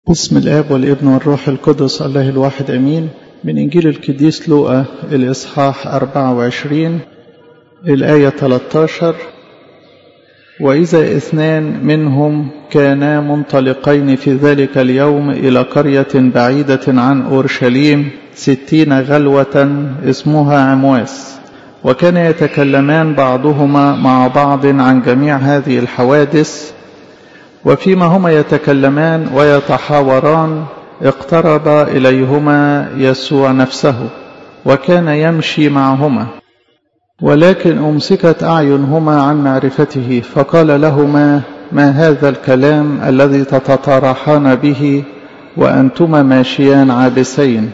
بسم الآب والابن والروح القدس الله الواحد أمين من إنجيل القديس لوقا الإصحاح 24 الآية 13 وإذا اثنان منهم كانا منطلقين في ذلك اليوم إلى قرية بعيدة عن أورشليم ستين غلوة اسمها عمواس وكان يتكلمان بعضهما مع بعض عن جميع هذه الحوادث وفيما هما يتكلمان ويتحاوران اقترب إليهما يسوع نفسه وكان يمشي معهما ولكن أمسكت أعينهما عن معرفته فقال لهما ما هذا الكلام الذي تتطارحان به وأنتما ماشيان عابسين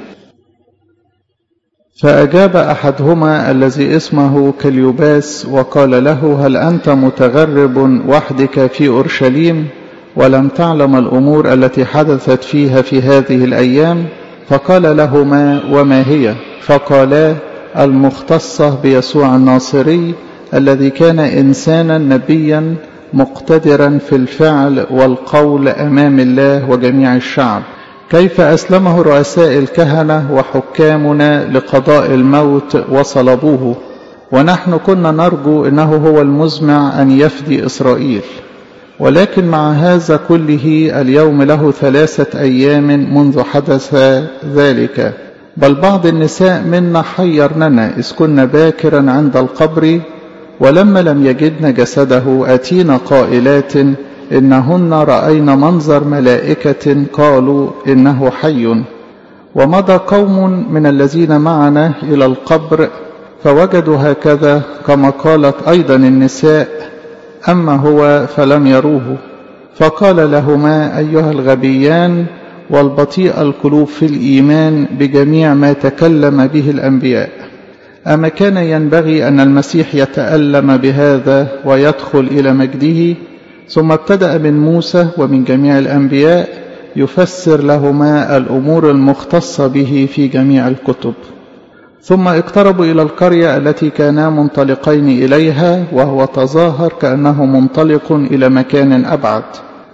فأجاب أحدهما الذي اسمه كليوباس وقال له هل أنت متغرب وحدك في أورشليم ولم تعلم الأمور التي حدثت فيها في هذه الأيام فقال لهما وما هي فقالا المختصة بيسوع الناصري الذي كان إنسانا نبيا مقتدرا في الفعل والقول أمام الله وجميع الشعب كيف أسلمه رؤساء الكهنة وحكامنا لقضاء الموت وصلبوه ونحن كنا نرجو أنه هو المزمع أن يفدي إسرائيل ولكن مع هذا كله اليوم له ثلاثة أيام منذ حدث ذلك بل بعض النساء منا حيرننا إذ كنا باكرا عند القبر ولما لم يجدن جسده أتينا قائلات إنهن رأينا منظر ملائكة قالوا إنه حي ومضى قوم من الذين معنا إلى القبر فوجدوا هكذا كما قالت أيضا النساء أما هو فلم يروه فقال لهما أيها الغبيان والبطيء القلوب في الإيمان بجميع ما تكلم به الأنبياء أما كان ينبغي أن المسيح يتألم بهذا ويدخل إلى مجده ثم ابتدأ من موسى ومن جميع الأنبياء يفسر لهما الأمور المختصة به في جميع الكتب ثم اقتربوا إلى القرية التي كانا منطلقين إليها وهو تظاهر كأنه منطلق إلى مكان أبعد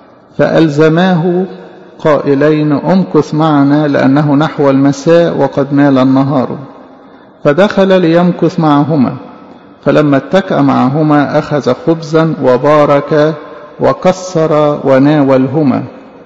فألزماه قائلين أمكث معنا لأنه نحو المساء وقد مال النهار فدخل ليمكث معهما فلما اتكأ معهما أخذ خبزا وبارك وكسر وناولهما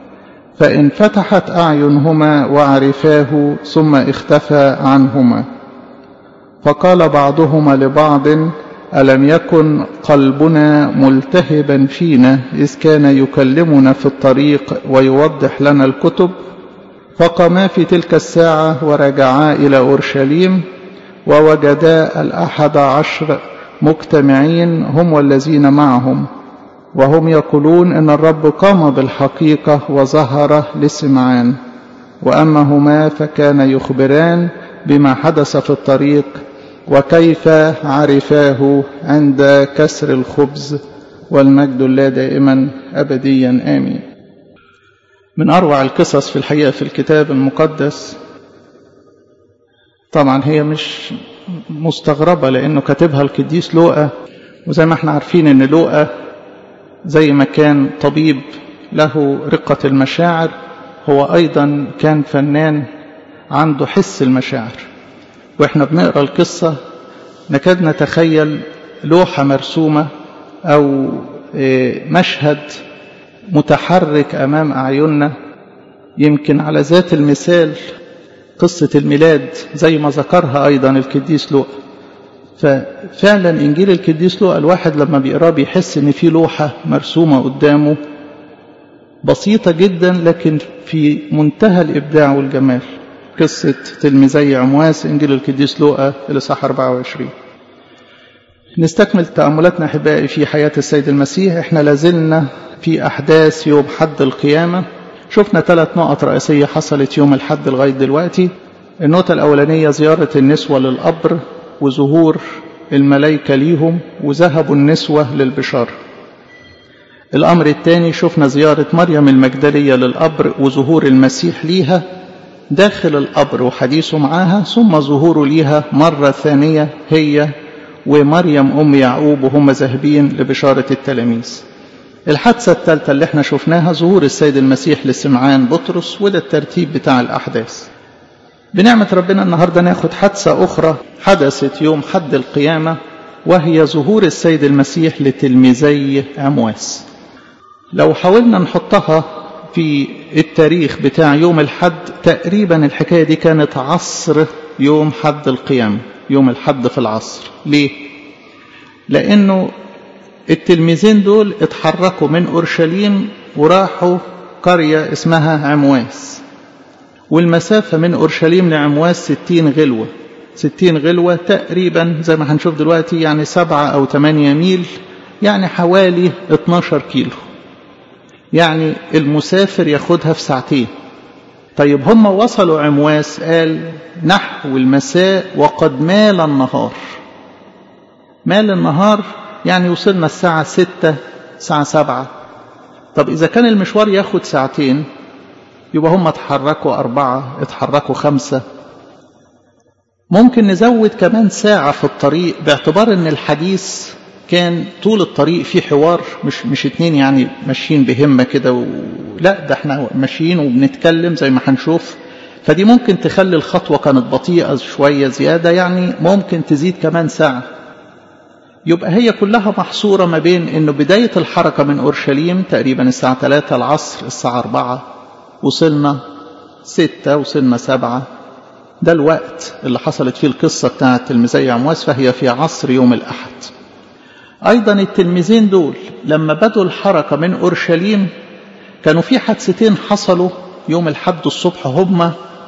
فانفتحت أعينهما وعرفاه ثم اختفى عنهما فقال بعضهما لبعض ألم يكن قلبنا ملتهبا فينا إذ كان يكلمنا في الطريق ويوضح لنا الكتب فقاما في تلك الساعة ورجعا إلى أورشليم ووجدا الأحد عشر مجتمعين هم والذين معهم وهم يقولون إن الرب قام بالحقيقة وظهر لسمعان وأما هما فكان يخبران بما حدث في الطريق وكيف عرفاه عند كسر الخبز والمجد الله دائما أبديا آمين من أروع القصص في الحقيقة في الكتاب المقدس طبعا هي مش مستغربة لأنه كاتبها القديس لوقا وزي ما احنا عارفين ان لوقا زي ما كان طبيب له رقة المشاعر هو أيضا كان فنان عنده حس المشاعر واحنا بنقرا القصة نكاد نتخيل لوحة مرسومة أو مشهد متحرك أمام أعيننا يمكن على ذات المثال قصة الميلاد زي ما ذكرها أيضا القديس لوقا ففعلا إنجيل القديس لوقا الواحد لما بيقراه بيحس إن في لوحة مرسومة قدامه بسيطة جدا لكن في منتهى الإبداع والجمال قصة تلميذي عمواس إنجيل القديس لوقا الإصحاح 24 نستكمل تأملاتنا أحبائي في حياة السيد المسيح إحنا لازلنا في أحداث يوم حد القيامة شفنا ثلاث نقط رئيسية حصلت يوم الحد لغاية دلوقتي النقطة الأولانية زيارة النسوة للقبر وظهور الملائكة ليهم وذهبوا النسوة للبشارة الأمر الثاني شفنا زيارة مريم المجدلية للقبر وظهور المسيح ليها داخل القبر وحديثه معاها ثم ظهوره ليها مرة ثانية هي ومريم أم يعقوب وهم ذاهبين لبشارة التلاميذ الحادثة الثالثة اللي احنا شفناها ظهور السيد المسيح لسمعان بطرس وده الترتيب بتاع الأحداث بنعمة ربنا النهاردة ناخد حادثة أخرى حدثت يوم حد القيامة وهي ظهور السيد المسيح لتلميذي عمواس لو حاولنا نحطها في التاريخ بتاع يوم الحد تقريبا الحكاية دي كانت عصر يوم حد القيامة يوم الحد في العصر ليه؟ لأنه التلميذين دول اتحركوا من أورشليم وراحوا قرية اسمها عمواس والمسافة من أورشليم لعمواس ستين غلوة ستين غلوة تقريبا زي ما هنشوف دلوقتي يعني سبعة أو ثمانية ميل يعني حوالي 12 كيلو يعني المسافر ياخدها في ساعتين طيب هم وصلوا عمواس قال نحو المساء وقد مال النهار مال النهار يعني وصلنا الساعة ستة الساعة سبعة طب إذا كان المشوار ياخد ساعتين يبقى هم اتحركوا أربعة اتحركوا خمسة ممكن نزود كمان ساعة في الطريق باعتبار أن الحديث كان طول الطريق في حوار مش مش اتنين يعني ماشيين بهمة كده و... لا ده احنا ماشيين وبنتكلم زي ما هنشوف فدي ممكن تخلي الخطوة كانت بطيئة شوية زيادة يعني ممكن تزيد كمان ساعة يبقى هي كلها محصورة ما بين انه بداية الحركة من اورشليم تقريبا الساعة 3 العصر الساعة 4 وصلنا 6 وصلنا 7 ده الوقت اللي حصلت فيه القصة بتاعت تلميذي عمواس فهي في عصر يوم الأحد أيضا التلميذين دول لما بدوا الحركة من أورشليم كانوا في حادثتين حصلوا يوم الحد الصبح هم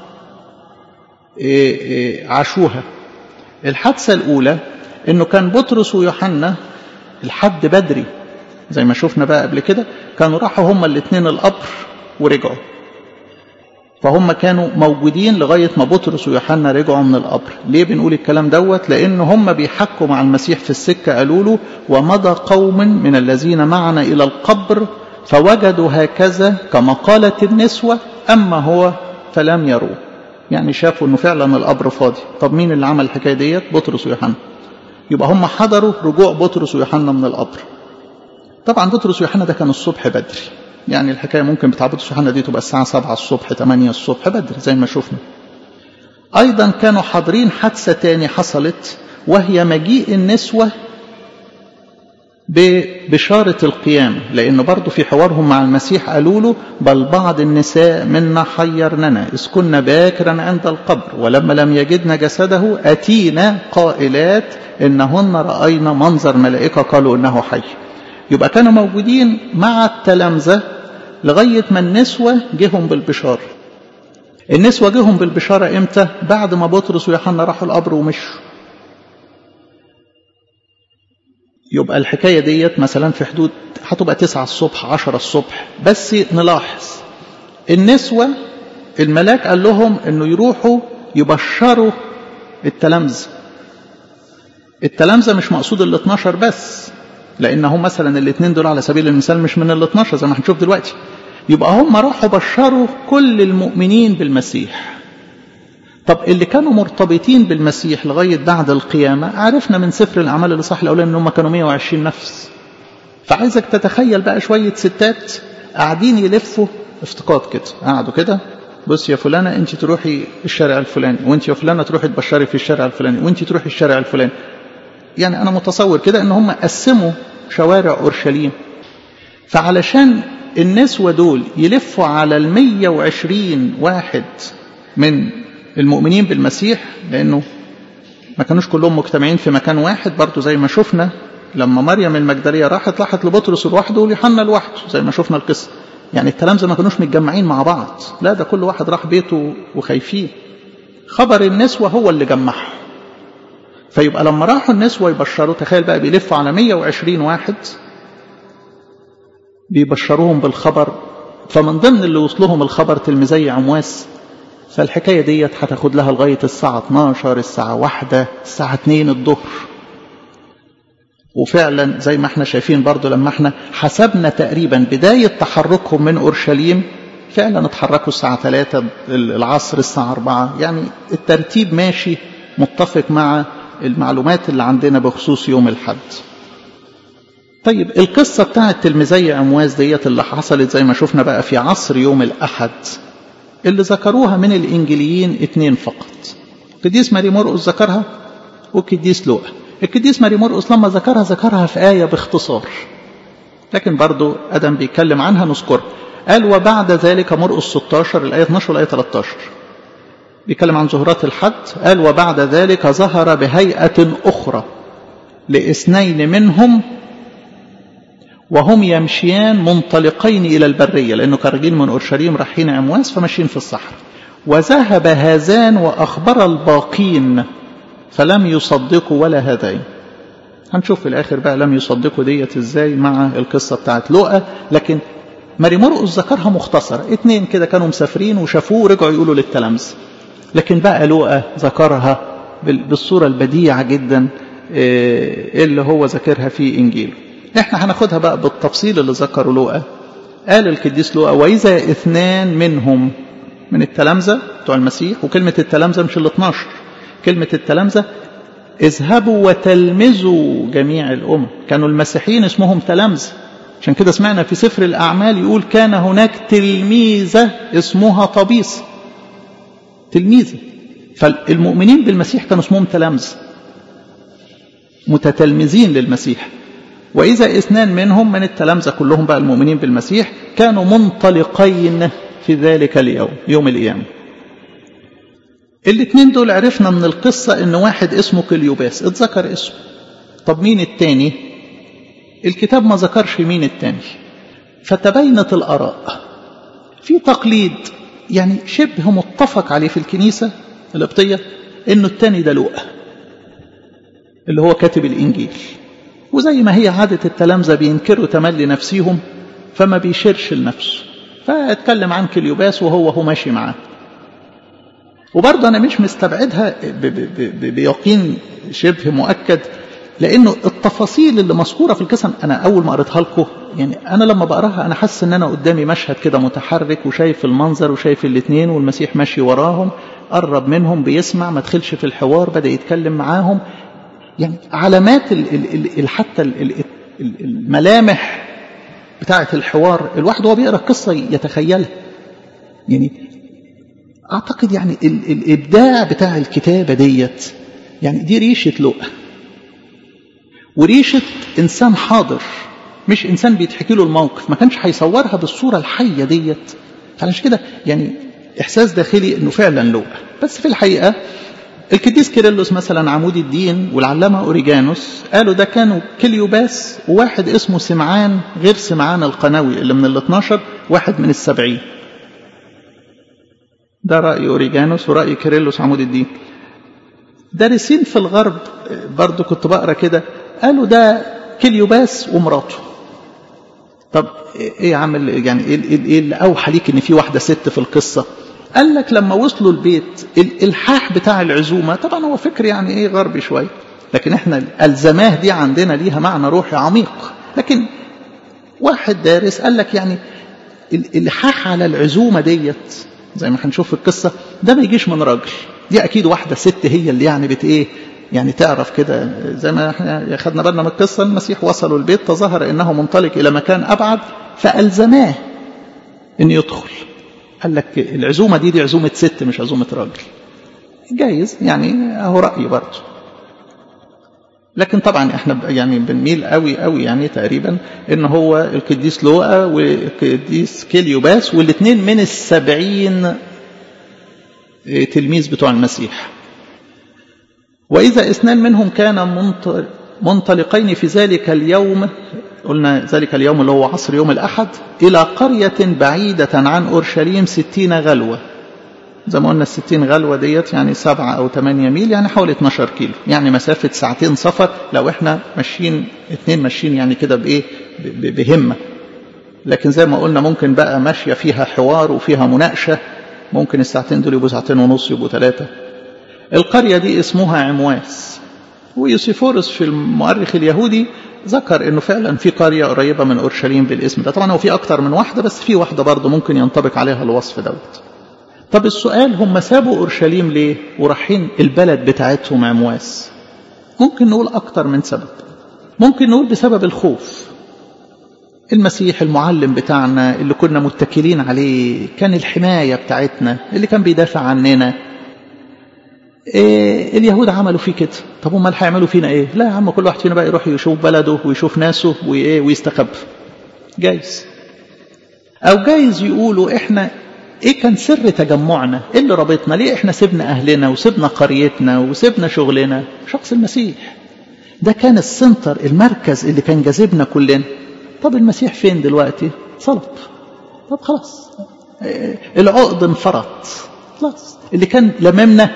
عاشوها الحادثة الأولى إنه كان بطرس ويوحنا الحد بدري زي ما شفنا بقى قبل كده كانوا راحوا هما الاثنين القبر ورجعوا فهم كانوا موجودين لغاية ما بطرس ويوحنا رجعوا من القبر ليه بنقول الكلام دوت لأن هم بيحكوا مع المسيح في السكة قالوا له ومضى قوم من الذين معنا إلى القبر فوجدوا هكذا كما قالت النسوة أما هو فلم يروه يعني شافوا أنه فعلا القبر فاضي طب مين اللي عمل الحكاية ديت بطرس ويوحنا يبقى هم حضروا رجوع بطرس ويوحنا من القبر طبعا بطرس ويوحنا ده كان الصبح بدري يعني الحكاية ممكن بتاع بطرس ويوحنا دي تبقى الساعة 7 الصبح 8 الصبح بدري زي ما شفنا أيضا كانوا حاضرين حادثة تاني حصلت وهي مجيء النسوة ببشارة القيامة لأنه برضو في حوارهم مع المسيح قالوا له بل بعض النساء منا حيرننا إذ كنا باكرا عند القبر ولما لم يجدن جسده أتينا قائلات إنهن رأينا منظر ملائكة قالوا إنه حي يبقى كانوا موجودين مع التلامذة لغاية ما النسوة جهم بالبشارة النسوة جهم بالبشارة إمتى؟ بعد ما بطرس ويوحنا راحوا القبر ومشوا يبقى الحكاية ديت مثلا في حدود هتبقى تسعة الصبح عشرة الصبح بس نلاحظ النسوة الملاك قال لهم انه يروحوا يبشروا التلامذة التلامذة مش مقصود ال 12 بس لان هم مثلا الاثنين دول على سبيل المثال مش من ال 12 زي ما هنشوف دلوقتي يبقى هم راحوا بشروا كل المؤمنين بالمسيح طب اللي كانوا مرتبطين بالمسيح لغاية بعد القيامة عرفنا من سفر الأعمال الإصحاح الأولاني إن هم كانوا 120 نفس فعايزك تتخيل بقى شوية ستات قاعدين يلفوا افتقاد كده قعدوا كده بص يا فلانة أنت تروحي الشارع الفلاني وأنت يا فلانة تروحي تبشري في الشارع الفلاني وأنت تروحي الشارع الفلاني يعني أنا متصور كده إن هم قسموا شوارع أورشليم فعلشان النسوة دول يلفوا على المية وعشرين واحد من المؤمنين بالمسيح لأنه ما كانوش كلهم مجتمعين في مكان واحد برضو زي ما شفنا لما مريم المجدلية راحت راحت لبطرس لوحده وليوحنا لوحده زي ما شفنا القصة يعني التلامذة ما كانوش متجمعين مع بعض لا ده كل واحد راح بيته وخايفين خبر النسوة هو اللي جمعهم فيبقى لما راحوا النسوة يبشروا تخيل بقى بيلفوا على 120 واحد بيبشروهم بالخبر فمن ضمن اللي وصلهم الخبر تلميذي عمواس فالحكاية ديت هتاخد لها لغاية الساعة 12 الساعة 1 الساعة 2 الظهر وفعلا زي ما احنا شايفين برضو لما احنا حسبنا تقريبا بداية تحركهم من أورشليم فعلا اتحركوا الساعة 3 العصر الساعة 4 يعني الترتيب ماشي متفق مع المعلومات اللي عندنا بخصوص يوم الحد طيب القصة بتاعت تلميذي عمواس ديت اللي حصلت زي ما شفنا بقى في عصر يوم الأحد اللي ذكروها من الإنجليين اتنين فقط قديس ماري مرقس ذكرها وقديس لوقا القديس ماري مرقس لما ذكرها ذكرها في آية باختصار لكن برضو أدم بيتكلم عنها نذكرها قال وبعد ذلك مرقس 16 الآية 12 والآية 13 بيتكلم عن ظهورات الحد قال وبعد ذلك ظهر بهيئة أخرى لاثنين منهم وهم يمشيان منطلقين إلى البرية لأنه كارجين من أورشليم رايحين عمواس فماشيين في الصحراء وذهب هذان وأخبر الباقين فلم يصدقوا ولا هذين هنشوف في الآخر بقى لم يصدقوا ديت إزاي مع القصة بتاعت لؤى لكن ماري مرقس ذكرها مختصرة اتنين كده كانوا مسافرين وشافوه ورجعوا يقولوا للتلامذة لكن بقى لؤى ذكرها بالصورة البديعة جدا اللي هو ذاكرها في إنجيله احنا هناخدها بقى بالتفصيل اللي ذكره لوقا قال القديس لوقا وإذا اثنان منهم من التلامذة بتوع المسيح وكلمة التلامذة مش ال 12 كلمة التلامذة اذهبوا وتلمذوا جميع الأمم كانوا المسيحيين اسمهم تلامذة عشان كده سمعنا في سفر الأعمال يقول كان هناك تلميذة اسمها طبيس تلميذة فالمؤمنين بالمسيح كانوا اسمهم تلامذة متتلمذين للمسيح وإذا اثنان منهم من التلامذة كلهم بقى المؤمنين بالمسيح كانوا منطلقين في ذلك اليوم يوم القيامة الاثنين دول عرفنا من القصة ان واحد اسمه كليوباس اتذكر اسمه طب مين التاني الكتاب ما ذكرش مين التاني فتبينت الآراء في تقليد يعني شبه متفق عليه في الكنيسة القبطية انه التاني ده لوقا اللي هو كاتب الإنجيل وزي ما هي عادة التلامذة بينكروا تملي نفسيهم فما بيشيرش لنفسه فاتكلم عن كليوباس وهو هو ماشي معاه وبرضه أنا مش مستبعدها بيقين شبه مؤكد لأنه التفاصيل اللي مذكورة في القسم أنا أول ما قريتها لكم يعني أنا لما بقراها أنا حاسس إن أنا قدامي مشهد كده متحرك وشايف المنظر وشايف الاثنين والمسيح ماشي وراهم قرب منهم بيسمع ما دخلش في الحوار بدأ يتكلم معاهم يعني علامات ال ال ال حتى ال الملامح بتاعة الحوار الواحد وهو بيقرا القصة يتخيلها يعني أعتقد يعني ال الإبداع بتاع الكتابة ديت يعني دي ريشة لؤى وريشة إنسان حاضر مش إنسان بيتحكي له الموقف ما كانش هيصورها بالصورة الحية ديت فعشان كده يعني إحساس داخلي إنه فعلا لؤى بس في الحقيقة القديس كيرلس مثلا عمود الدين والعلامة أوريجانوس قالوا ده كانوا كليوباس وواحد اسمه سمعان غير سمعان القنوي اللي من ال 12 واحد من السبعين ده رأي أوريجانوس ورأي كيرلس عمود الدين دارسين في الغرب برضو كنت بقرا كده قالوا ده كليوباس ومراته طب ايه يا عم يعني ايه اللي اوحى ليك ان في واحده ست في القصه قال لك لما وصلوا البيت الالحاح بتاع العزومه طبعا هو فكر يعني ايه غربي شويه لكن احنا الزماه دي عندنا ليها معنى روحي عميق لكن واحد دارس قال لك يعني الالحاح على العزومه ديت زي ما هنشوف في القصه ده ما يجيش من راجل دي اكيد واحده ست هي اللي يعني بت ايه يعني تعرف كده زي ما احنا خدنا بالنا من القصه المسيح وصلوا البيت تظاهر انه منطلق الى مكان ابعد فالزماه ان يدخل قال لك العزومة دي دي عزومة ست مش عزومة راجل جايز يعني اهو رأيي برضه لكن طبعا احنا يعني بنميل قوي قوي يعني تقريبا ان هو القديس لوقا والقديس كيليوباس والاثنين من السبعين تلميذ بتوع المسيح وإذا اثنان منهم كان منطلقين في ذلك اليوم قلنا ذلك اليوم اللي هو عصر يوم الأحد إلى قرية بعيدة عن أورشليم ستين غلوة زي ما قلنا الستين غلوة ديت يعني سبعة أو ثمانية ميل يعني حوالي 12 كيلو يعني مسافة ساعتين سفر لو احنا ماشيين اتنين ماشيين يعني كده بإيه بهمة لكن زي ما قلنا ممكن بقى ماشية فيها حوار وفيها مناقشة ممكن الساعتين دول يبقوا ساعتين ونص يبقوا ثلاثة القرية دي اسمها عمواس ويوسيفورس في المؤرخ اليهودي ذكر انه فعلا في قرية قريبة من اورشليم بالاسم ده طبعا هو في اكتر من واحدة بس في واحدة برضه ممكن ينطبق عليها الوصف دوت طب السؤال هم سابوا اورشليم ليه ورايحين البلد بتاعتهم عمواس ممكن نقول اكتر من سبب ممكن نقول بسبب الخوف المسيح المعلم بتاعنا اللي كنا متكلين عليه كان الحماية بتاعتنا اللي كان بيدافع عننا إيه اليهود عملوا فيه كده طب هم اللي هيعملوا فينا ايه لا يا عم كل واحد فينا بقى يروح يشوف بلده ويشوف ناسه وايه ويستخبى جايز او جايز يقولوا احنا ايه كان سر تجمعنا ايه اللي رابطنا ليه احنا سيبنا اهلنا وسيبنا قريتنا وسيبنا شغلنا شخص المسيح ده كان السنتر المركز اللي كان جاذبنا كلنا طب المسيح فين دلوقتي صلب طب خلاص العقد انفرط خلاص اللي كان لممنا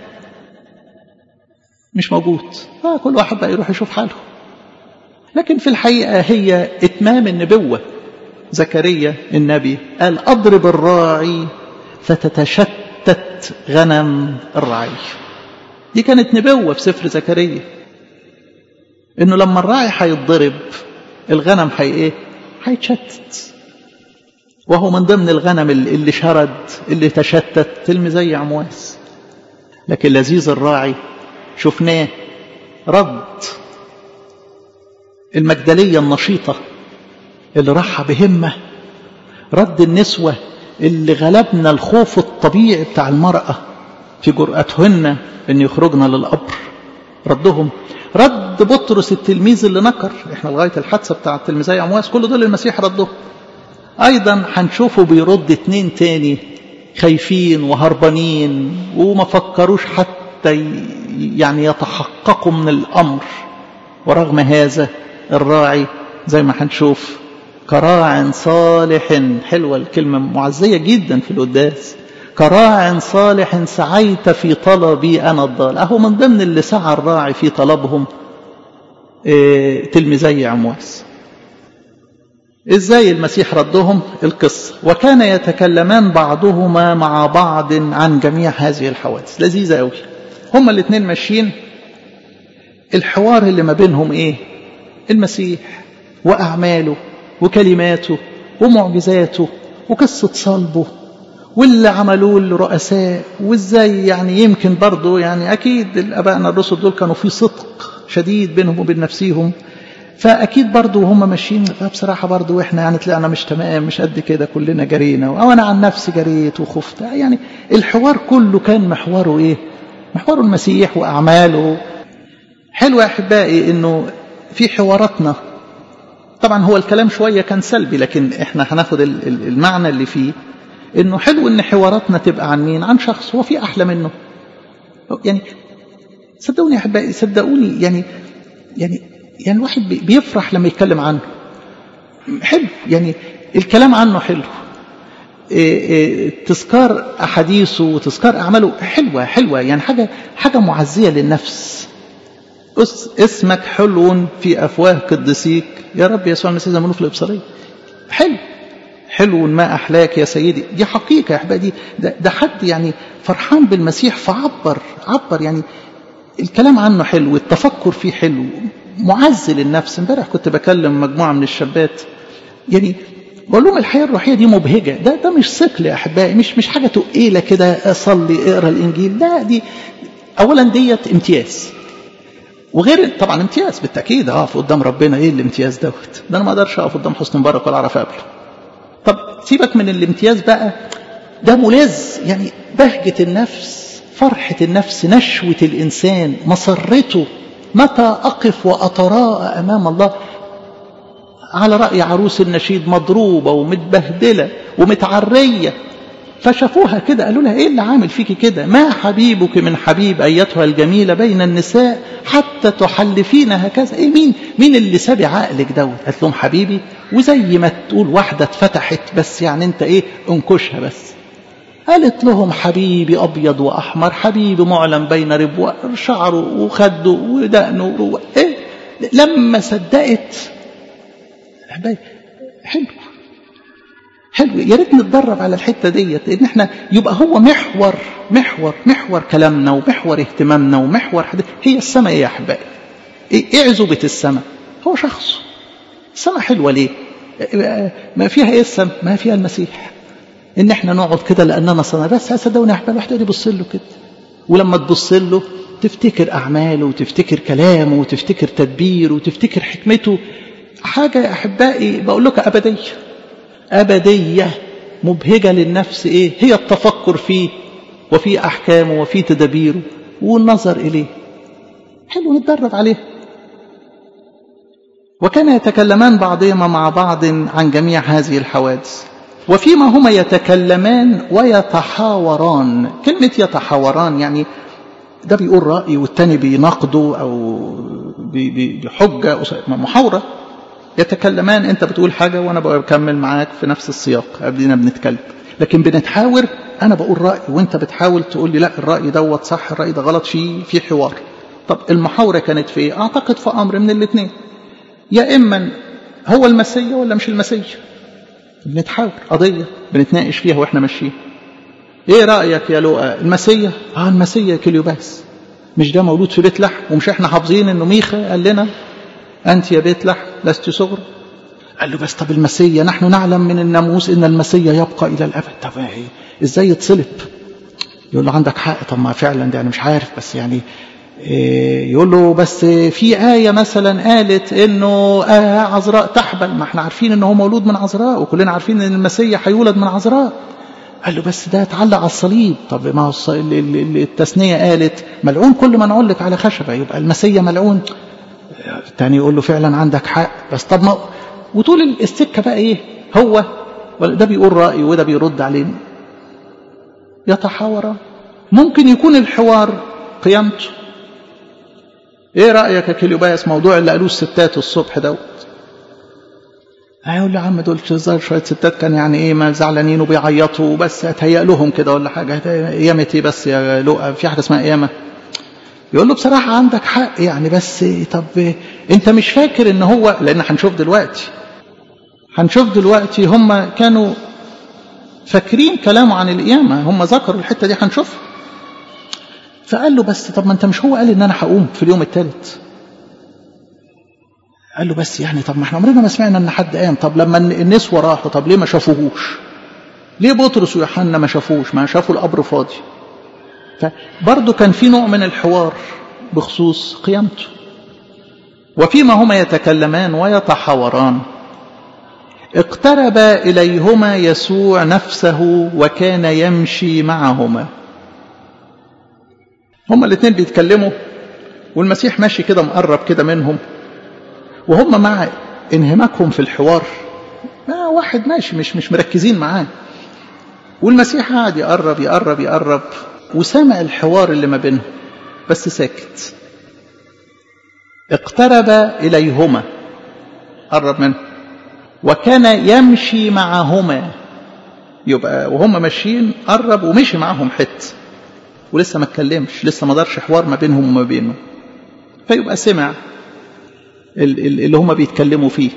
مش موجود آه كل واحد بقى يروح يشوف حاله لكن في الحقيقة هي إتمام النبوة زكريا النبي قال أضرب الراعي فتتشتت غنم الرعي دي كانت نبوة في سفر زكريا إنه لما الراعي هيتضرب الغنم هي إيه؟ هيتشتت وهو من ضمن الغنم اللي شرد اللي تشتت تلمي زي عمواس لكن لذيذ الراعي شفناه رد المجدلية النشيطة اللي راحة بهمة رد النسوة اللي غلبنا الخوف الطبيعي بتاع المرأة في جرأتهن ان يخرجنا للقبر ردهم رد بطرس التلميذ اللي نكر احنا لغاية الحادثة بتاع التلميذية عمواس كل دول المسيح ردهم ايضا هنشوفه بيرد اتنين تاني خايفين وهربانين وما فكروش حتى يعني يتحققوا من الامر ورغم هذا الراعي زي ما هنشوف كراع صالح حلوة الكلمة معزية جدا في القداس كراع صالح سعيت في طلبي أنا الضال أهو من ضمن اللي سعى الراعي في طلبهم إيه تلميذي عمواس ازاي المسيح ردهم القصة وكان يتكلمان بعضهما مع بعض عن جميع هذه الحوادث لذيذة قوي هما الاثنين ماشيين الحوار اللي ما بينهم ايه المسيح واعماله وكلماته ومعجزاته وقصة صلبه واللي عملوه الرؤساء وازاي يعني يمكن برضه يعني اكيد الابائنا الرسل دول كانوا في صدق شديد بينهم وبين نفسيهم فاكيد برضه وهم ماشيين بصراحه برضه واحنا يعني طلعنا مش تمام مش قد كده كلنا جرينا او انا عن نفسي جريت وخفت يعني الحوار كله كان محوره ايه محوره المسيح واعماله حلو يا احبائي انه في حواراتنا طبعا هو الكلام شويه كان سلبي لكن احنا هناخد المعنى اللي فيه انه حلو ان حواراتنا تبقى عن مين عن شخص هو في احلى منه يعني صدقوني يا احبائي صدقوني يعني يعني يعني الواحد بيفرح لما يتكلم عنه حلو يعني الكلام عنه حلو تذكار احاديثه وتذكار اعماله حلوه حلوه يعني حاجه حاجه معزيه للنفس اسمك حلو في افواه قدسيك يا رب يسوع المسيح زي ما في الابصاريه حلو حلو ما احلاك يا سيدي دي حقيقه يا احبائي ده, ده حد يعني فرحان بالمسيح فعبر عبر يعني الكلام عنه حلو التفكر فيه حلو معز للنفس امبارح كنت بكلم مجموعه من الشابات يعني بقول لهم الحياه الروحيه دي مبهجه ده ده مش ثقل يا احبائي مش مش حاجه تقيله كده اصلي اقرا الانجيل لا دي اولا ديت امتياز وغير طبعا امتياز بالتاكيد اقف قدام ربنا ايه الامتياز دوت ده انا ما اقدرش اقف قدام حسن مبارك ولا اعرف اقابله طب سيبك من الامتياز بقى ده ملاذ يعني بهجه النفس فرحه النفس نشوه الانسان مسرته متى أقف وأتراءى أمام الله على رأي عروس النشيد مضروبة ومتبهدلة ومتعرية فشافوها كده قالوا لها ايه اللي عامل فيكي كده ما حبيبك من حبيب ايتها الجميله بين النساء حتى تحلفين هكذا ايه مين مين اللي سابي عقلك دوت قالت لهم حبيبي وزي ما تقول واحده اتفتحت بس يعني انت ايه انكشها بس قالت لهم حبيبي أبيض وأحمر حبيبي معلم بين ربوة شعره وخده ودقنه إيه لما صدقت حلو حلو يا ريت نتدرب على الحته ديت ان احنا يبقى هو محور محور محور كلامنا ومحور اهتمامنا ومحور حديث هي السماء يا احبائي ايه عزوبه السماء هو شخص السماء حلوه ليه ما فيها ايه السماء ما فيها المسيح ان احنا نقعد كده لاننا صنع بس صدقوني يا احباب الواحد يبص له كده ولما تبص له تفتكر اعماله وتفتكر كلامه وتفتكر تدبيره وتفتكر حكمته حاجة يا أحبائي بقول لك أبدية أبدية مبهجة للنفس إيه هي التفكر فيه وفي أحكامه وفي تدابيره والنظر إليه حلو نتدرب عليه وكان يتكلمان بعضهما مع بعض عن جميع هذه الحوادث وفيما هما يتكلمان ويتحاوران كلمة يتحاوران يعني ده بيقول رأي والتاني بيناقضه أو بحجة محاورة يتكلمان أنت بتقول حاجة وأنا بكمل معاك في نفس السياق قبلنا بنتكلم لكن بنتحاور أنا بقول رأي وأنت بتحاول تقول لي لا الرأي دوت صح الرأي ده غلط في في حوار طب المحاورة كانت في إيه؟ أعتقد في أمر من الاثنين يا إما هو المسيا ولا مش المسيا بنتحاور قضية بنتناقش فيها وإحنا ماشيين ايه رأيك يا لؤى المسيا اه المسيا كليوباس مش ده مولود في بيت لحم ومش احنا حافظين انه ميخا قال لنا انت يا بيت لحم لست صغرى قال له بس طب المسيا نحن نعلم من الناموس ان المسيا يبقى الى الابد طب ايه ازاي يتصلب يقول له عندك حق طب ما فعلا ده انا مش عارف بس يعني إيه يقول له بس في آية مثلا قالت انه آه عذراء تحبل ما احنا عارفين انه هو مولود من عذراء وكلنا عارفين ان المسيا هيولد من عذراء قال له بس ده اتعلق على الصليب طب ما هو التثنية قالت ملعون كل من علق على خشبة يبقى المسيا ملعون الثاني يقول له فعلا عندك حق بس طب ما وطول السكة بقى ايه هو ده بيقول رأي وده بيرد عليه يتحاوران ممكن يكون الحوار قيامته ايه رأيك يا كليوباس موضوع اللي قالوه الستات الصبح دوت هيقول له يا عم دول شوية ستات كان يعني ايه ما زعلانين وبيعيطوا وبس اتهيأ لهم كده ولا حاجة قيامة ايه بس يا لؤى في حاجة اسمها قيامة يقول له بصراحة عندك حق يعني بس طب انت مش فاكر ان هو لان هنشوف دلوقتي هنشوف دلوقتي هم كانوا فاكرين كلامه عن القيامة هم ذكروا الحتة دي هنشوفها فقال له بس طب ما انت مش هو قال ان انا هقوم في اليوم الثالث قال له بس يعني طب ما احنا عمرنا ما سمعنا ان حد قام طب لما النسوة راحوا طب ليه ما شافوهوش ليه بطرس ويوحنا ما شافوش ما شافوا القبر فاضي فبرضه كان في نوع من الحوار بخصوص قيامته وفيما هما يتكلمان ويتحاوران اقترب إليهما يسوع نفسه وكان يمشي معهما هما الاثنين بيتكلموا والمسيح ماشي كده مقرب كده منهم وهم مع انهماكهم في الحوار ما واحد ماشي مش مش مركزين معاه والمسيح قاعد يقرب يقرب يقرب وسامع الحوار اللي ما بينهم بس ساكت اقترب إليهما قرب منه وكان يمشي معهما يبقى وهم ماشيين قرب ومشي معهم حته ولسه ما اتكلمش لسه ما دارش حوار ما بينهم وما بينه فيبقى سمع اللي هم بيتكلموا فيه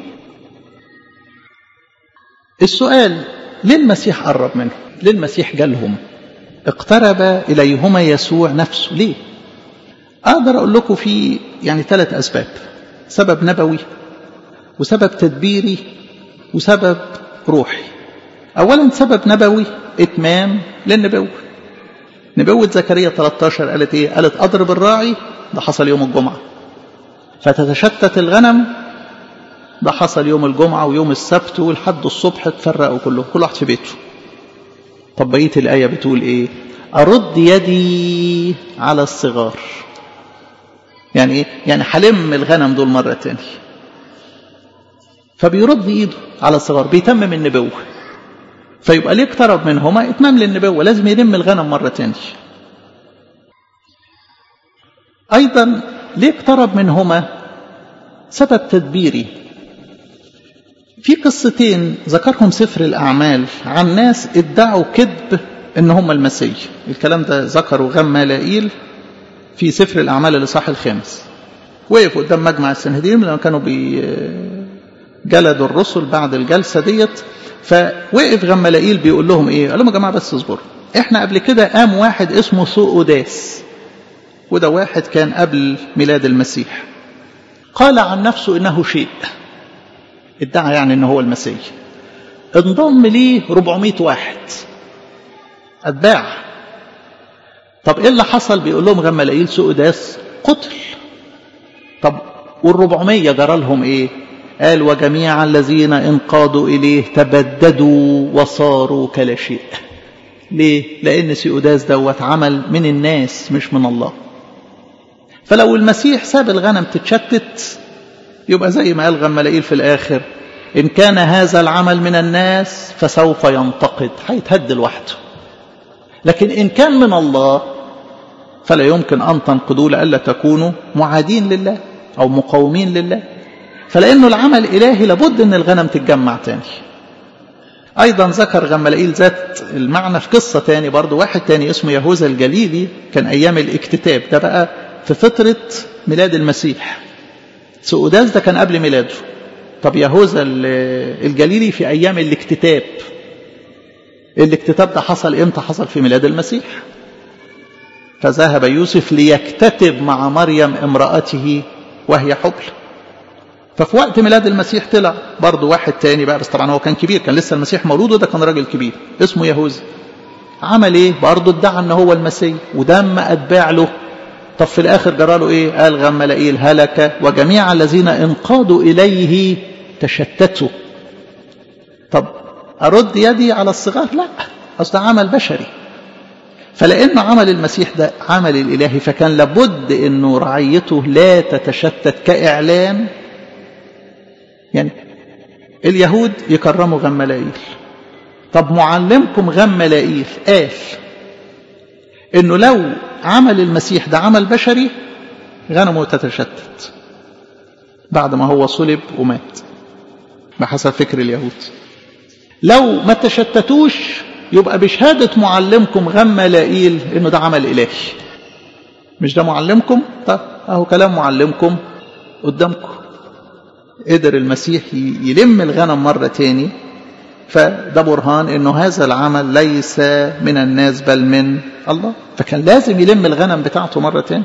السؤال ليه المسيح قرب منه ليه المسيح جالهم اقترب إليهما يسوع نفسه ليه أقدر أقول لكم في يعني ثلاث أسباب سبب نبوي وسبب تدبيري وسبب روحي أولا سبب نبوي إتمام للنبوة نبوة زكريا 13 قالت إيه قالت أضرب الراعي ده حصل يوم الجمعة فتتشتت الغنم ده حصل يوم الجمعة ويوم السبت ولحد الصبح اتفرقوا كلهم كل واحد في بيته طب بقية الآية بتقول إيه أرد يدي على الصغار يعني إيه يعني هلم الغنم دول مرة تاني فبيرد إيده على الصغار بيتمم النبوة فيبقى ليه اقترب منهما اتمام للنبوة لازم يلم الغنم مرة تاني أيضا ليه اقترب منهما سبب تدبيري في قصتين ذكرهم سفر الأعمال عن ناس ادعوا كذب ان هم المسيح الكلام ده ذكره غمالائيل في سفر الأعمال الإصحاح الخامس وقف قدام مجمع السنهدين لما كانوا بي جلدوا الرسل بعد الجلسة ديت فوقف غمالائيل بيقول لهم ايه قال لهم يا جماعة بس اصبروا احنا قبل كده قام واحد اسمه سؤداس وده واحد كان قبل ميلاد المسيح قال عن نفسه انه شيء ادعى يعني ان هو المسيح انضم ليه 400 واحد اتباع طب ايه اللي حصل بيقول لهم غمالائيل سؤداس قتل طب وال400 جرى لهم ايه قال وجميع الذين انقادوا إليه تبددوا وصاروا كلا شيء ليه؟ لأن سيوداس دوت عمل من الناس مش من الله فلو المسيح ساب الغنم تتشتت يبقى زي ما قال غملائيل في الآخر إن كان هذا العمل من الناس فسوف ينتقد هيتهد لوحده لكن إن كان من الله فلا يمكن أن تنقدوا لألا تكونوا معادين لله أو مقاومين لله فلأنه العمل إلهي لابد أن الغنم تتجمع تاني أيضا ذكر غملائيل ذات المعنى في قصة تاني برضو واحد تاني اسمه يهوذا الجليلي كان أيام الاكتتاب ده بقى في فترة ميلاد المسيح سؤداس ده كان قبل ميلاده طب يهوذا الجليلي في أيام الاكتتاب الاكتتاب ده حصل امتى حصل في ميلاد المسيح فذهب يوسف ليكتتب مع مريم امرأته وهي حبل ففي وقت ميلاد المسيح طلع برضه واحد تاني بقى بس طبعا هو كان كبير كان لسه المسيح مولود وده كان راجل كبير اسمه يهوذا عمل ايه برضه ادعى ان هو المسيح ودم اتباع له طب في الاخر جرى له ايه قال غملائيل هلك وجميع الذين انقادوا اليه تشتتوا طب ارد يدي على الصغار لا اصل عمل بشري فلأنه عمل المسيح ده عمل الإلهي فكان لابد أنه رعيته لا تتشتت كإعلان يعني اليهود يكرموا غملائيل طب معلمكم غملائيل قال انه لو عمل المسيح ده عمل بشري غنمه تتشتت بعد ما هو صلب ومات بحسب فكر اليهود لو ما تشتتوش يبقى بشهادة معلمكم غملائيل انه ده عمل الهي مش ده معلمكم طب اهو كلام معلمكم قدامكم قدر المسيح يلم الغنم مرة تاني فده برهان انه هذا العمل ليس من الناس بل من الله فكان لازم يلم الغنم بتاعته مرة تاني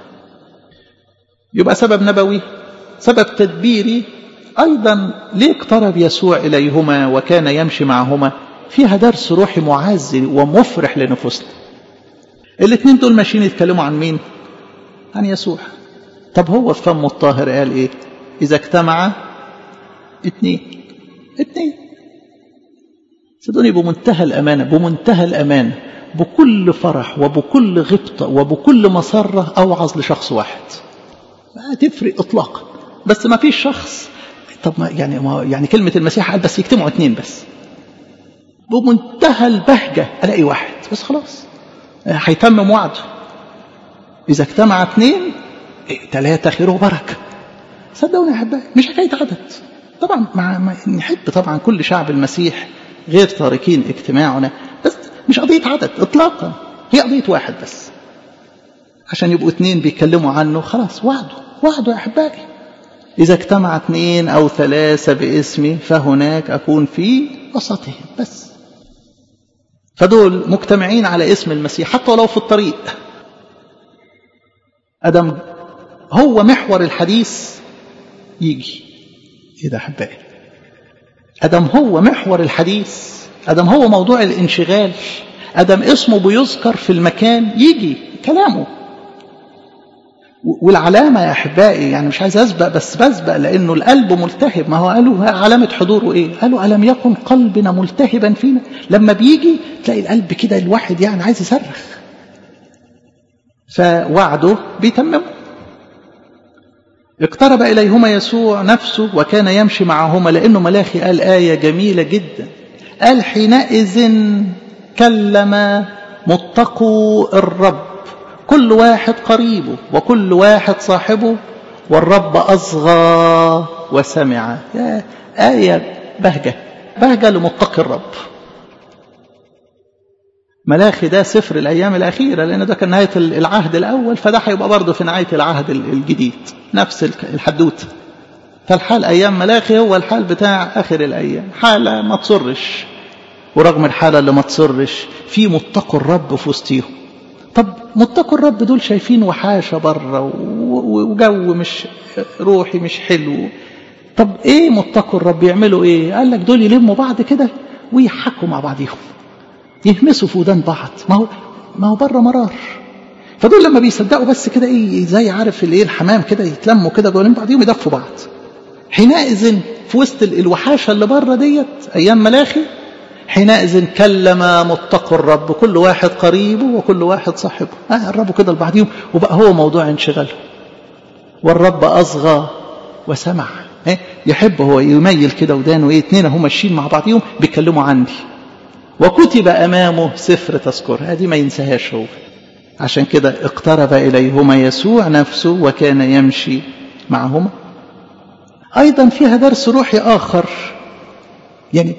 يبقى سبب نبوي سبب تدبيري ايضا ليه اقترب يسوع اليهما وكان يمشي معهما فيها درس روحي معز ومفرح لنفوسنا الاثنين دول ماشيين يتكلموا عن مين عن يسوع طب هو في فمه الطاهر قال ايه اذا اجتمع اتنين اتنين صدقوني بمنتهى الامانه بمنتهى الامانه بكل فرح وبكل غبطه وبكل مسره اوعظ لشخص واحد ما تفرق اطلاقا بس ما فيش شخص طب ما يعني ما يعني كلمه المسيح قال بس يجتمعوا اتنين بس بمنتهى البهجه الاقي واحد بس خلاص هيتمم وعده اذا اجتمع اتنين ثلاثه خير وبركه صدقوني يا احبائي مش حكايه عدد طبعا مع نحب طبعا كل شعب المسيح غير تاركين اجتماعنا بس مش قضيه عدد اطلاقا هي قضيه واحد بس عشان يبقوا اتنين بيتكلموا عنه خلاص وعده وعده يا احبائي اذا اجتمع اتنين او ثلاثه باسمي فهناك اكون في وسطهم بس فدول مجتمعين على اسم المسيح حتى ولو في الطريق ادم هو محور الحديث يجي ايه ده احبائي ادم هو محور الحديث ادم هو موضوع الانشغال ادم اسمه بيذكر في المكان يجي كلامه والعلامة يا أحبائي يعني مش عايز أسبق بس بسبق لأنه القلب ملتهب ما هو قالوا علامة حضوره إيه قالوا ألم يكن قلبنا ملتهبا فينا لما بيجي تلاقي القلب كده الواحد يعني عايز يصرخ فوعده بيتممه اقترب إليهما يسوع نفسه وكان يمشي معهما لأنه ملاخي قال آية جميلة جدا قال حينئذ كلم متقوا الرب كل واحد قريبه وكل واحد صاحبه والرب أصغى وسمع يا آية بهجة بهجة لمتقي الرب ملاخي ده سفر الأيام الأخيرة لأن ده كان نهاية العهد الأول فده هيبقى برضه في نهاية العهد الجديد نفس الحدوتة فالحال أيام ملاخي هو الحال بتاع آخر الأيام حالة ما تصرش ورغم الحالة اللي ما تصرش في متقوا الرب في وسطيهم طب متقوا الرب دول شايفين وحاشة بره وجو مش روحي مش حلو طب ايه متقوا الرب يعملوا ايه قال لك دول يلموا بعض كده ويحكوا مع بعضيهم يهمسوا في ودان بعض ما هو ما هو بره مرار فدول لما بيصدقوا بس كده ايه زي عارف الايه الحمام كده يتلموا كده جوه بعضيهم يدفوا بعض حينئذ في وسط الوحاشة اللي بره ديت أيام ملاخي حينئذ كلم متقوا الرب كل واحد قريبه وكل واحد صاحبه آه قربوا كده لبعضهم وبقى هو موضوع انشغاله والرب أصغى وسمع إيه؟ يحب هو يميل كده ودانه ايه اتنين هم ماشيين مع بعضهم بيتكلموا عني وكتب امامه سفر تذكر هذه ما ينساهاش هو عشان كده اقترب اليهما يسوع نفسه وكان يمشي معهما ايضا فيها درس روحي اخر يعني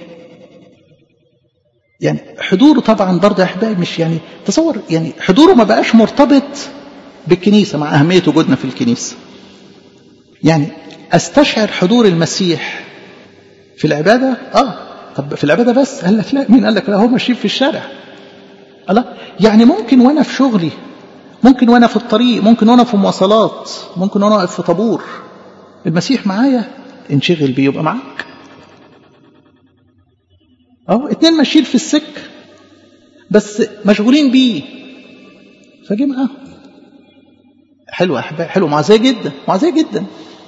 يعني حضوره طبعا برضه يا احبائي مش يعني تصور يعني حضوره ما بقاش مرتبط بالكنيسه مع اهميه وجودنا في الكنيسه يعني استشعر حضور المسيح في العباده اه طب في العباده بس قال لك لا مين قال لك لا هو ماشيين في الشارع الله يعني ممكن وانا في شغلي ممكن وانا في الطريق ممكن وانا في مواصلات ممكن وانا واقف في طابور المسيح معايا انشغل بيه يبقى معاك اهو اتنين ماشيين في السكه بس مشغولين بيه فجي معاهم حلو يا احبائي حلو معزيه جدا معزيه جدا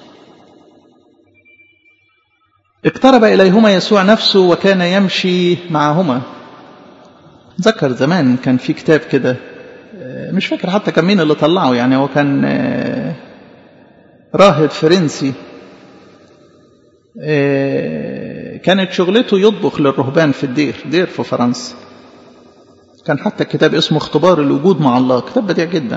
اقترب اليهما يسوع نفسه وكان يمشي معهما ذكر زمان كان في كتاب كده مش فاكر حتى كان مين اللي طلعه يعني هو كان راهب فرنسي كانت شغلته يطبخ للرهبان في الدير دير في فرنسا كان حتى كتاب اسمه اختبار الوجود مع الله كتاب بديع جدا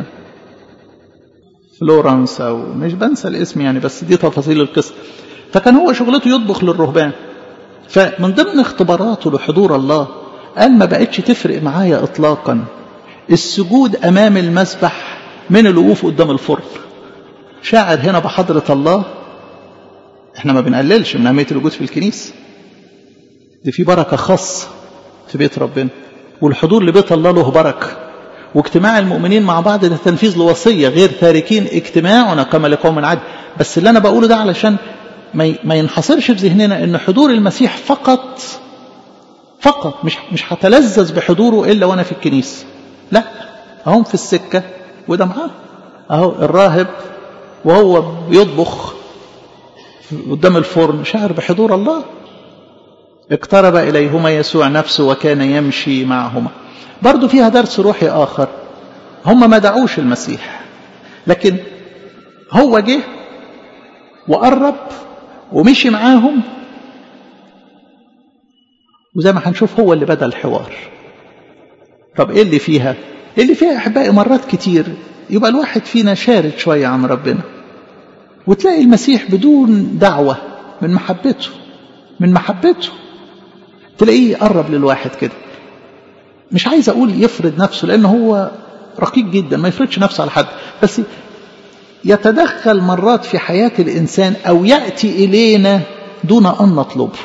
فلورنس او مش بنسى الاسم يعني بس دي تفاصيل القصه فكان هو شغلته يطبخ للرهبان فمن ضمن اختباراته لحضور الله قال ما بقتش تفرق معايا اطلاقا السجود امام المسبح من الوقوف قدام الفرن شاعر هنا بحضرة الله احنا ما بنقللش من اهميه الوجود في الكنيسه دي في بركه خاصه في بيت ربنا والحضور لبيت الله له بركه واجتماع المؤمنين مع بعض ده تنفيذ لوصيه غير تاركين اجتماعنا كما لقوم عاد بس اللي انا بقوله ده علشان ما ينحصرش في ذهننا ان حضور المسيح فقط فقط مش مش هتلذذ بحضوره الا وانا في الكنيسه لا اهم في السكه وده معاه اهو الراهب وهو بيطبخ قدام الفرن شعر بحضور الله اقترب اليهما يسوع نفسه وكان يمشي معهما برضو فيها درس روحي اخر هم ما دعوش المسيح لكن هو جه وقرب ومشي معاهم وزي ما هنشوف هو اللي بدا الحوار طب ايه اللي فيها إيه اللي فيها احبائي مرات كتير يبقى الواحد فينا شارد شويه عن ربنا وتلاقي المسيح بدون دعوه من محبته من محبته تلاقيه يقرب للواحد كده مش عايز اقول يفرض نفسه لان هو رقيق جدا ما يفرضش نفسه على حد بس يتدخل مرات في حياة الإنسان أو يأتي إلينا دون أن نطلبه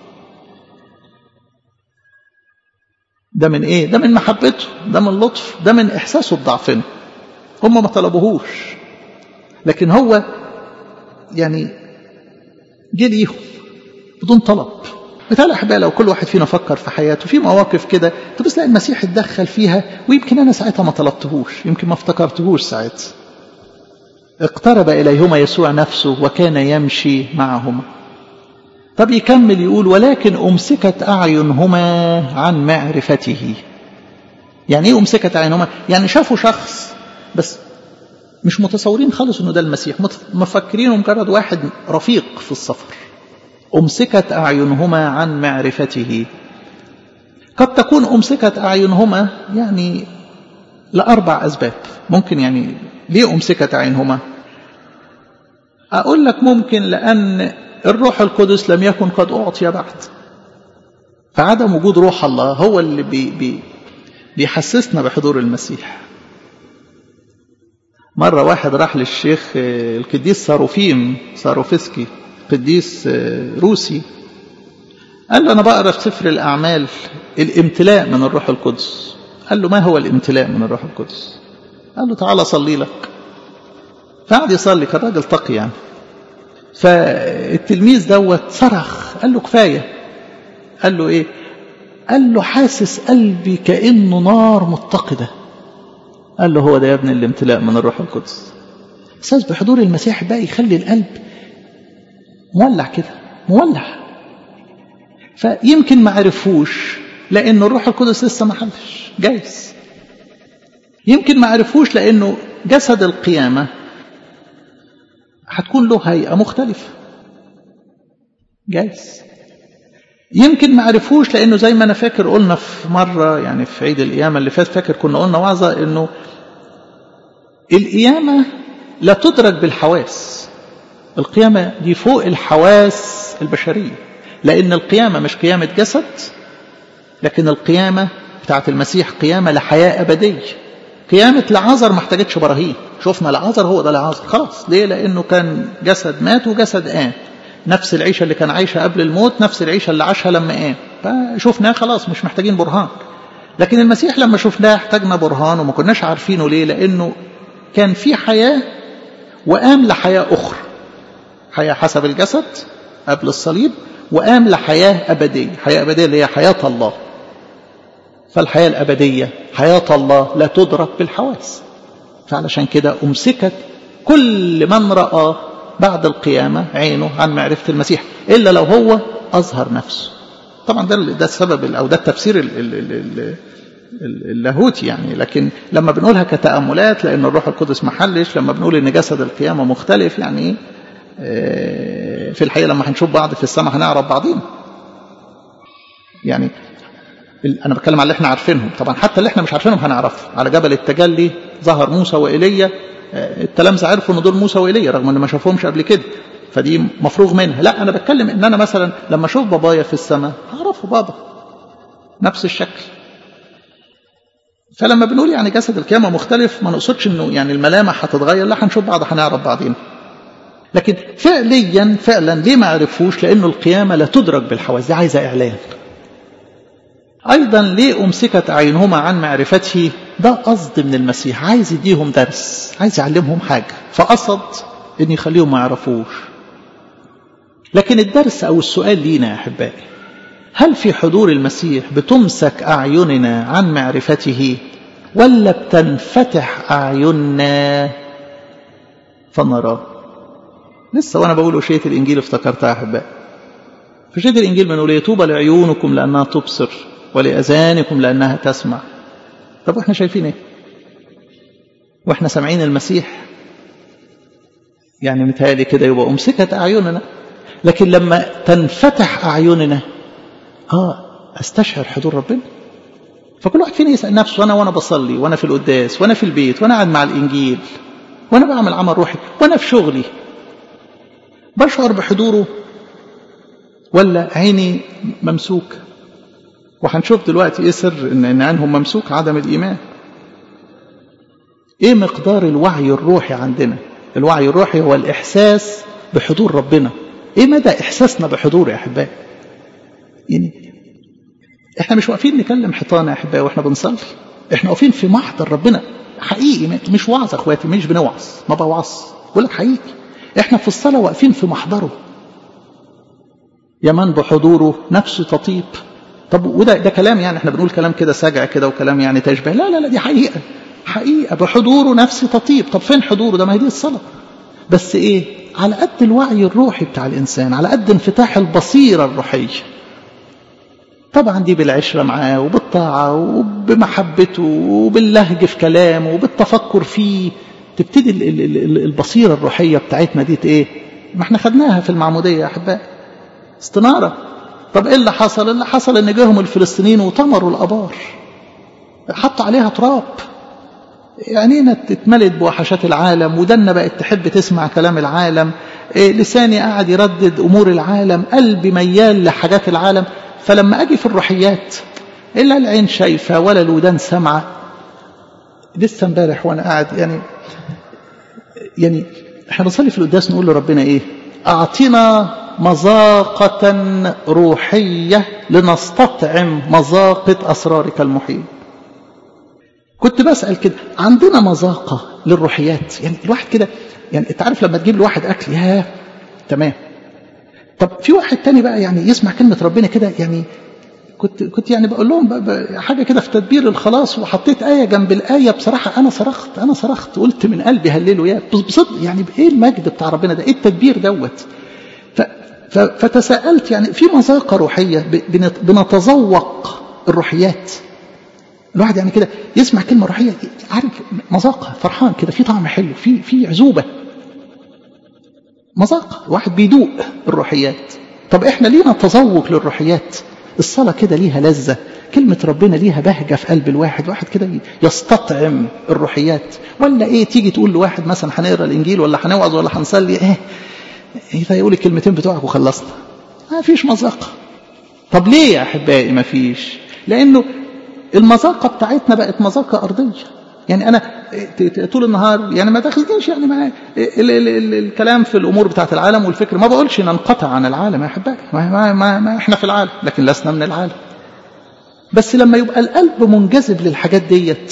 ده من إيه؟ ده من محبته ده من لطف ده من إحساسه بضعفنا هم ما طلبوهوش لكن هو يعني جه ليهم بدون طلب مثال أحبائي لو كل واحد فينا فكر في حياته في مواقف كده تبص تلاقي المسيح اتدخل فيها ويمكن أنا ساعتها ما طلبتهوش يمكن ما افتكرتهوش ساعتها اقترب إليهما يسوع نفسه وكان يمشي معهما طب يكمل يقول ولكن أمسكت أعينهما عن معرفته يعني ايه أمسكت أعينهما يعني شافوا شخص بس مش متصورين خالص انه ده المسيح مفكرينه مجرد واحد رفيق في السفر أمسكت أعينهما عن معرفته قد تكون أمسكت أعينهما يعني لأربع أسباب ممكن يعني ليه أمسكت عينهما أقول لك ممكن لأن الروح القدس لم يكن قد أعطي بعد فعدم وجود روح الله هو اللي بي بي بيحسسنا بحضور المسيح مرة واحد راح للشيخ القديس صاروفيم صاروفسكي قديس روسي قال له أنا بقرأ في سفر الأعمال الامتلاء من الروح القدس قال له ما هو الامتلاء من الروح القدس قال له تعالى صلي لك فقعد يصلي كان راجل تقي يعني فالتلميذ دوت صرخ قال له كفايه قال له ايه قال له حاسس قلبي كانه نار متقده قال له هو ده يا ابن الامتلاء من الروح القدس احساس بحضور المسيح بقى يخلي القلب مولع كده مولع فيمكن ما عرفوش لأن الروح القدس لسه ما حلش جايز يمكن ما عرفوش لأنه جسد القيامة هتكون له هيئة مختلفة جايز يمكن ما عرفوش لأنه زي ما أنا فاكر قلنا في مرة يعني في عيد القيامة اللي فات فاكر كنا قلنا وعظة إنه القيامة لا تدرك بالحواس القيامة دي فوق الحواس البشرية لأن القيامة مش قيامة جسد لكن القيامة بتاعت المسيح قيامة لحياة أبدية قيامة لعازر ما احتاجتش براهين شفنا لعازر هو ده لعازر خلاص ليه لأنه كان جسد مات وجسد قام نفس العيشة اللي كان عايشها قبل الموت نفس العيشة اللي عاشها لما قام فشفناه خلاص مش محتاجين برهان لكن المسيح لما شفناه احتاجنا برهان وما كناش عارفينه ليه لأنه كان في حياة وقام لحياة أخرى حياة حسب الجسد قبل الصليب وقام لحياة أبدية حياة أبدية اللي هي حياة الله فالحياة الأبدية حياة الله لا تدرك بالحواس فعلشان كده أمسكت كل من رأى بعد القيامة عينه عن معرفة المسيح إلا لو هو أظهر نفسه طبعا ده ده السبب أو ده التفسير ال ال ال اللاهوتي يعني لكن لما بنقولها كتأملات لأن الروح القدس محلش لما بنقول إن جسد القيامة مختلف يعني في الحقيقة لما هنشوف بعض في السماء هنعرف بعضين يعني أنا بتكلم على اللي احنا عارفينهم طبعا حتى اللي احنا مش عارفينهم هنعرفه على جبل التجلي ظهر موسى وإيليا التلامذة عرفوا ان دول موسى وإيليا رغم ان ما شافهمش قبل كده فدي مفروغ منها لا أنا بتكلم إن أنا مثلا لما أشوف بابايا في السماء هعرفه بابا نفس الشكل فلما بنقول يعني جسد القيامة مختلف ما نقصدش انه يعني الملامح هتتغير لا هنشوف بعض هنعرف بعضين لكن فعليا فعلا ليه ما عرفوش لانه القيامة لا تدرك بالحواس دي عايزة اعلان ايضا ليه امسكت عينهما عن معرفته ده قصد من المسيح عايز يديهم درس عايز يعلمهم حاجة فقصد ان يخليهم ما يعرفوش لكن الدرس او السؤال لينا يا احبائي هل في حضور المسيح بتمسك أعيننا عن معرفته ولا بتنفتح أعيننا فنراه لسه وأنا بقول وشية الإنجيل افتكرتها أحبائي في شية الإنجيل بنقول إيه طوبى لعيونكم لأنها تبصر ولأذانكم لأنها تسمع طب وإحنا شايفين إيه وإحنا سامعين المسيح يعني متهيألي كده يبقى أمسكت أعيننا لكن لما تنفتح أعيننا اه استشعر حضور ربنا فكل واحد فينا يسال نفسه وانا وانا بصلي وانا في القداس وانا في البيت وانا قاعد مع الانجيل وانا بعمل عمل روحي وانا في شغلي بشعر بحضوره ولا عيني ممسوك وهنشوف دلوقتي ايه سر ان ان عينهم ممسوك عدم الايمان ايه مقدار الوعي الروحي عندنا الوعي الروحي هو الاحساس بحضور ربنا ايه مدى احساسنا بحضوره يا احبائي يعني احنا مش واقفين نكلم حيطان يا احبائي واحنا بنصلي احنا واقفين في محضر ربنا حقيقي مش وعظ اخواتي مش بنوعظ ما بوعظ بقول لك حقيقي احنا في الصلاه واقفين في محضره يا من بحضوره نفسه تطيب طب وده ده كلام يعني احنا بنقول كلام كده سجع كده وكلام يعني تشبه لا لا لا دي حقيقه حقيقه بحضوره نفسي تطيب طب فين حضوره ده ما هي دي الصلاه بس ايه على قد الوعي الروحي بتاع الانسان على قد انفتاح البصيره الروحيه طبعا دي بالعشرة معاه وبالطاعة وبمحبته وباللهج في كلامه وبالتفكر فيه تبتدي البصيرة الروحية بتاعتنا دي ايه ما احنا خدناها في المعمودية يا أحباء استنارة طب ايه اللي حصل اللي حصل ان جاهم الفلسطينيين وطمروا الأبار حطوا عليها تراب عينينا اتملت بوحشات العالم ودنا بقت تحب تسمع كلام العالم إيه لساني قاعد يردد أمور العالم قلبي ميال لحاجات العالم فلما أجي في الروحيات إلا العين شايفة ولا الودان سامعة لسه امبارح وأنا قاعد يعني يعني احنا بنصلي في القداس نقول لربنا إيه أعطنا مذاقة روحية لنستطعم مذاقة أسرارك المحيط كنت بسأل كده عندنا مذاقة للروحيات يعني الواحد كده يعني انت عارف لما تجيب لواحد أكل يا تمام طب في واحد تاني بقى يعني يسمع كلمة ربنا كده يعني كنت كنت يعني بقول لهم بقى بقى حاجة كده في تدبير الخلاص وحطيت آية جنب الآية بصراحة أنا صرخت أنا صرخت قلت من قلبي هللوا يا بصدق يعني إيه المجد بتاع ربنا ده إيه التدبير دوت فتساءلت يعني في مذاقة روحية بنتذوق الروحيات الواحد يعني كده يسمع كلمة روحية عارف مذاقة فرحان كده في طعم حلو في في عزوبة مذاقة واحد بيدوق الروحيات طب احنا لينا تذوق للروحيات الصلاة كده ليها لذة كلمة ربنا ليها بهجة في قلب الواحد واحد كده يستطعم الروحيات ولا ايه تيجي تقول لواحد مثلا هنقرا الانجيل ولا هنوعظ ولا هنصلي ايه ايه يقول الكلمتين بتوعك وخلصنا ما فيش مذاقة طب ليه يا احبائي ما فيش لانه المذاقة بتاعتنا بقت مذاقة أرضية يعني أنا طول النهار يعني ما تاخذنيش يعني ما ال ال ال الكلام في الأمور بتاعت العالم والفكر ما بقولش ننقطع عن العالم يا أحبائي ما, ما, ما, ما إحنا في العالم لكن لسنا من العالم بس لما يبقى القلب منجذب للحاجات ديت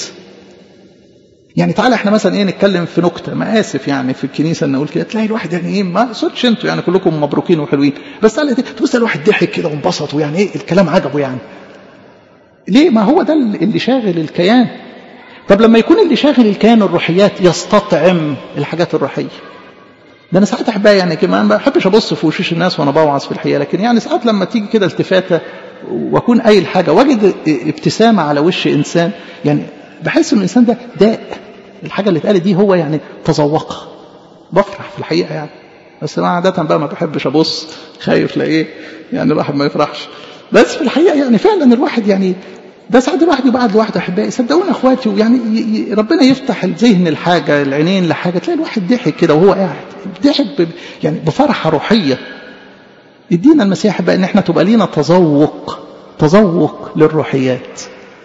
يعني تعالى احنا مثلا ايه نتكلم في نكته ما اسف يعني في الكنيسه ان اقول كده تلاقي الواحد يعني ايه ما اقصدش انتوا يعني كلكم مبروكين وحلوين بس تعالى تبص الواحد ضحك كده وانبسط ويعني ايه الكلام عجبه يعني ليه ما هو ده اللي شاغل الكيان طب لما يكون اللي شاغل الكيان الروحيات يستطعم الحاجات الروحيه ده انا ساعات احبها يعني كمان ما بحبش ابص في وشوش الناس وانا بوعظ في الحقيقه لكن يعني ساعات لما تيجي كده التفاته واكون قايل حاجه واجد ابتسامه على وش انسان يعني بحس ان الانسان ده داء الحاجه اللي اتقالت دي هو يعني تذوقها بفرح في الحقيقه يعني بس انا عاده بقى ما بحبش ابص خايف لايه يعني الواحد ما يفرحش بس في الحقيقه يعني فعلا الواحد يعني ده ساعات الواحد يبقى قاعد لوحده احبائي صدقوني اخواتي يعني ربنا يفتح الذهن الحاجه العينين لحاجه تلاقي الواحد ضحك كده وهو قاعد ضحك يعني بفرحه روحيه يدينا المسيح بقى ان احنا تبقى لينا تذوق تذوق للروحيات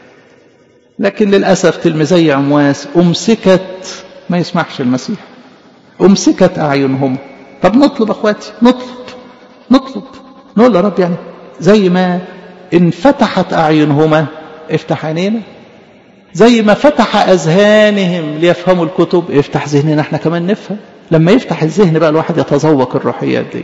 لكن للاسف تلميذي عمواس امسكت ما يسمحش المسيح امسكت اعينهم طب نطلب اخواتي نطلب نطلب نقول يا رب يعني زي ما انفتحت أعينهما افتح عينينا زي ما فتح أذهانهم ليفهموا الكتب افتح ذهننا احنا كمان نفهم لما يفتح الذهن بقى الواحد يتذوق الروحيات دي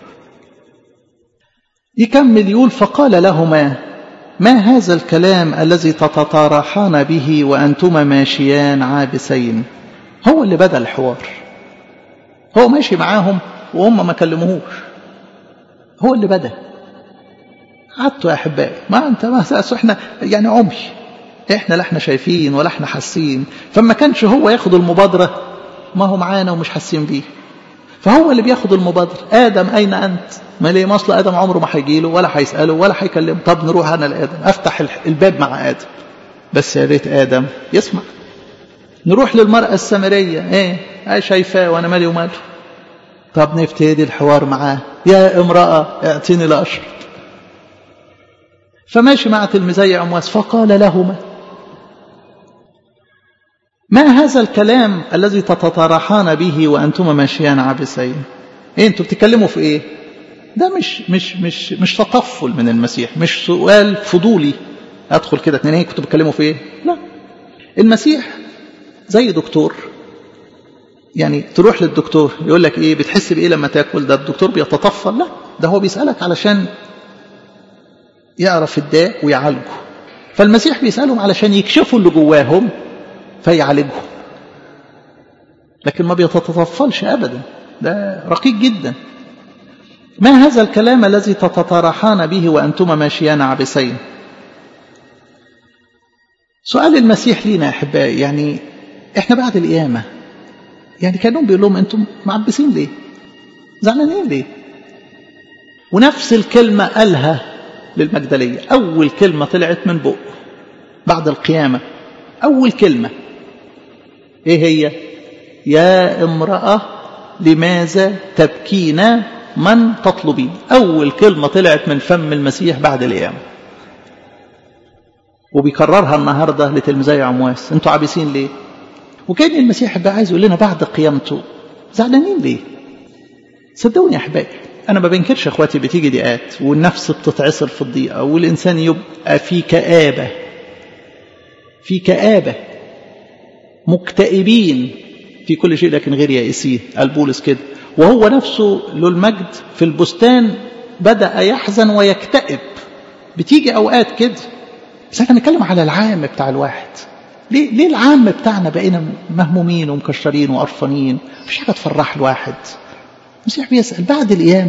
يكمل يقول فقال لهما ما هذا الكلام الذي تتطارحان به وأنتما ماشيان عابسين هو اللي بدأ الحوار هو ماشي معاهم وهم ما كلموهوش هو اللي بدأ قعدتوا يا احبائي ما انت ما احنا يعني عمي احنا لا احنا شايفين ولا احنا حاسين فما كانش هو ياخد المبادره ما هو معانا ومش حاسين بيه فهو اللي بياخد المبادره ادم اين انت ما ليه مصل ادم عمره ما هيجي له ولا هيساله ولا هيكلمه طب نروح انا لادم افتح الباب مع ادم بس يا ريت ادم يسمع نروح للمراه السامريه ايه ايه شايفاه وانا مالي وماله طب نبتدي الحوار معاه يا امراه اعطيني لاشرب فماشي مع تلميذي عمواس فقال لهما ما هذا الكلام الذي تتطرحان به وأنتما ماشيان عابسين ايه انتوا بتتكلموا في ايه ده مش مش مش مش تطفل من المسيح مش سؤال فضولي ادخل كده اتنين ايه كنتوا بتتكلموا في ايه لا المسيح زي دكتور يعني تروح للدكتور يقول لك ايه بتحس بايه لما تاكل ده الدكتور بيتطفل لا ده هو بيسالك علشان يعرف الداء ويعالجه فالمسيح بيسألهم علشان يكشفوا اللي جواهم فيعالجهم لكن ما بيتطفلش أبدا ده رقيق جدا ما هذا الكلام الذي تتطرحان به وأنتما ماشيان عبسين سؤال المسيح لينا يا أحبائي يعني إحنا بعد القيامة يعني كانوا بيقول لهم أنتم معبسين ليه زعلانين ليه ونفس الكلمة قالها للمجدلية أول كلمة طلعت من بق بعد القيامة أول كلمة إيه هي يا امرأة لماذا تبكين من تطلبين أول كلمة طلعت من فم المسيح بعد القيامة وبيكررها النهاردة لتلميذي عمواس انتوا عابسين ليه وكان المسيح بقى عايز يقول لنا بعد قيامته زعلانين ليه صدقوني يا احبائي انا ما بنكرش اخواتي بتيجي ضيقات والنفس بتتعصر في الضيقه والانسان يبقى في كابه في كابه مكتئبين في كل شيء لكن غير يائسين قال بولس كده وهو نفسه له المجد في البستان بدا يحزن ويكتئب بتيجي اوقات كده بس احنا بنتكلم على العام بتاع الواحد ليه ليه العام بتاعنا بقينا مهمومين ومكشرين وقرفانين مفيش حاجه تفرح الواحد المسيح بيسال بعد القيامه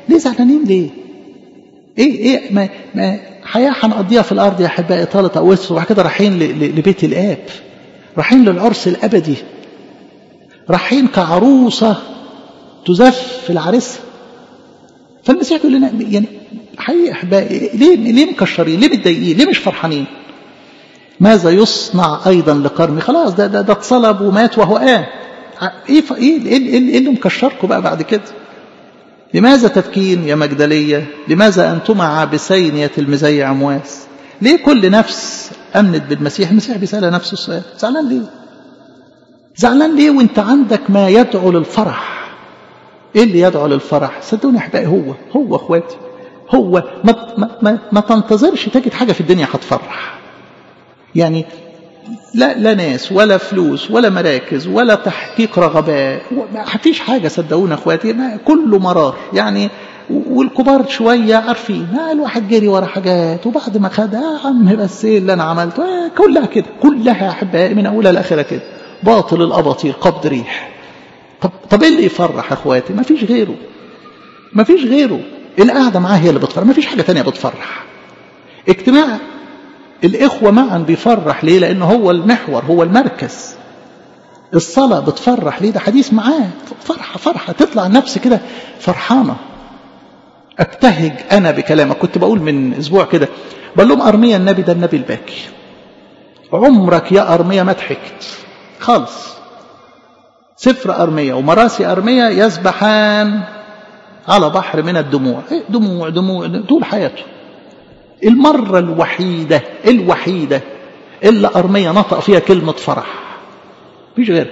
ليه زعلانين ليه ايه ايه ما, ما حياه هنقضيها في الارض يا احبائي طالة او وسط وبعد كده رايحين لبيت الاب رايحين للعرس الابدي رايحين كعروسه تزف في العريس فالمسيح بيقول لنا يعني حقيقي احبائي ليه ليه مكشرين ليه متضايقين ليه مش فرحانين ماذا يصنع ايضا لقرني خلاص ده ده ده اتصلب ومات وهو قام ايه ايه ايه اللي مكشركم بقى بعد كده لماذا تبكين يا مجدلية لماذا أنتما عابسين يا تلميذي عمواس ليه كل نفس أمنت بالمسيح المسيح بيسأل نفسه السؤال زعلان ليه زعلان ليه وانت عندك ما يدعو للفرح ايه اللي يدعو للفرح صدقوني احبائي هو هو اخواتي هو ما, ما, ما, ما تنتظرش تجد حاجة في الدنيا هتفرح يعني لا لا ناس ولا فلوس ولا مراكز ولا تحقيق رغبات ما فيش حاجة صدقونا اخواتي كله مرار يعني والكبار شوية عارفين الواحد جري ورا حاجات وبعد ما خد يا عم بس ايه اللي انا عملته كلها كده كلها احبائي من اولها لاخرها كده باطل الاباطيل قبض ريح طب طب ايه اللي يفرح اخواتي ما فيش غيره ما فيش غيره القعده معاه هي اللي بتفرح ما فيش حاجه تانية بتفرح اجتماع الإخوة معا بيفرح ليه لأن هو المحور هو المركز الصلاة بتفرح ليه ده حديث معاه فرحة فرحة تطلع النفس كده فرحانة ابتهج أنا بكلامك كنت بقول من أسبوع كده بقول لهم أرميا النبي ده النبي الباكي عمرك يا أرميا ما ضحكت خالص سفر أرميا ومراسي أرميا يسبحان على بحر من الدموع دموع دموع طول حياته المرة الوحيدة الوحيدة اللي أرمية نطق فيها كلمة فرح مفيش غيرها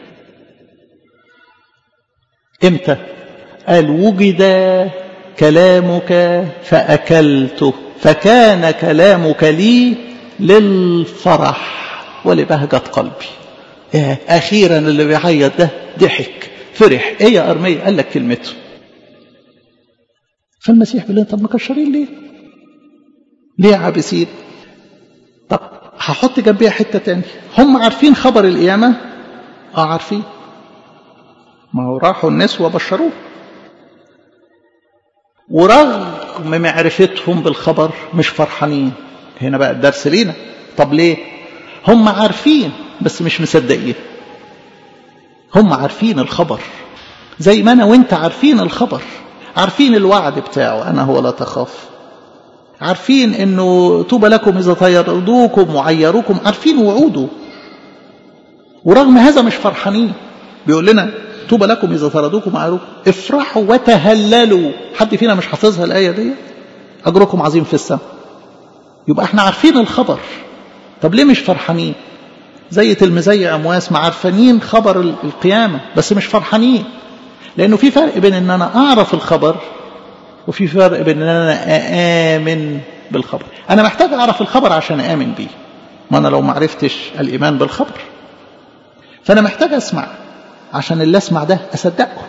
امتى قال وجد كلامك فأكلته فكان كلامك لي للفرح ولبهجة قلبي يا أخيرا اللي بيعيط ده ضحك فرح ايه يا أرمية قال لك كلمته فالمسيح بيقول طب مكشرين ليه ليه عابسين طب هحط جنبيها حتة تاني هم عارفين خبر القيامة اه عارفين ما هو راحوا الناس وبشروه ورغم معرفتهم بالخبر مش فرحانين هنا بقى الدرس لينا طب ليه هم عارفين بس مش مصدقين هم عارفين الخبر زي ما انا وانت عارفين الخبر عارفين الوعد بتاعه انا هو لا تخاف عارفين انه طوبى لكم اذا طيردوكم وعيروكم عارفين وعوده ورغم هذا مش فرحانين بيقول لنا طوبى لكم اذا طردوكم وعيروكم افرحوا وتهللوا حد فينا مش حافظها الايه دي اجركم عظيم في السماء يبقى احنا عارفين الخبر طب ليه مش فرحانين زي تلميذي امواس ما عارفانين خبر القيامه بس مش فرحانين لانه في فرق بين ان انا اعرف الخبر وفي فرق بين ان انا اامن بالخبر انا محتاج اعرف الخبر عشان امن بيه ما انا لو ما عرفتش الايمان بالخبر فانا محتاج اسمع عشان اللي اسمع ده اصدقه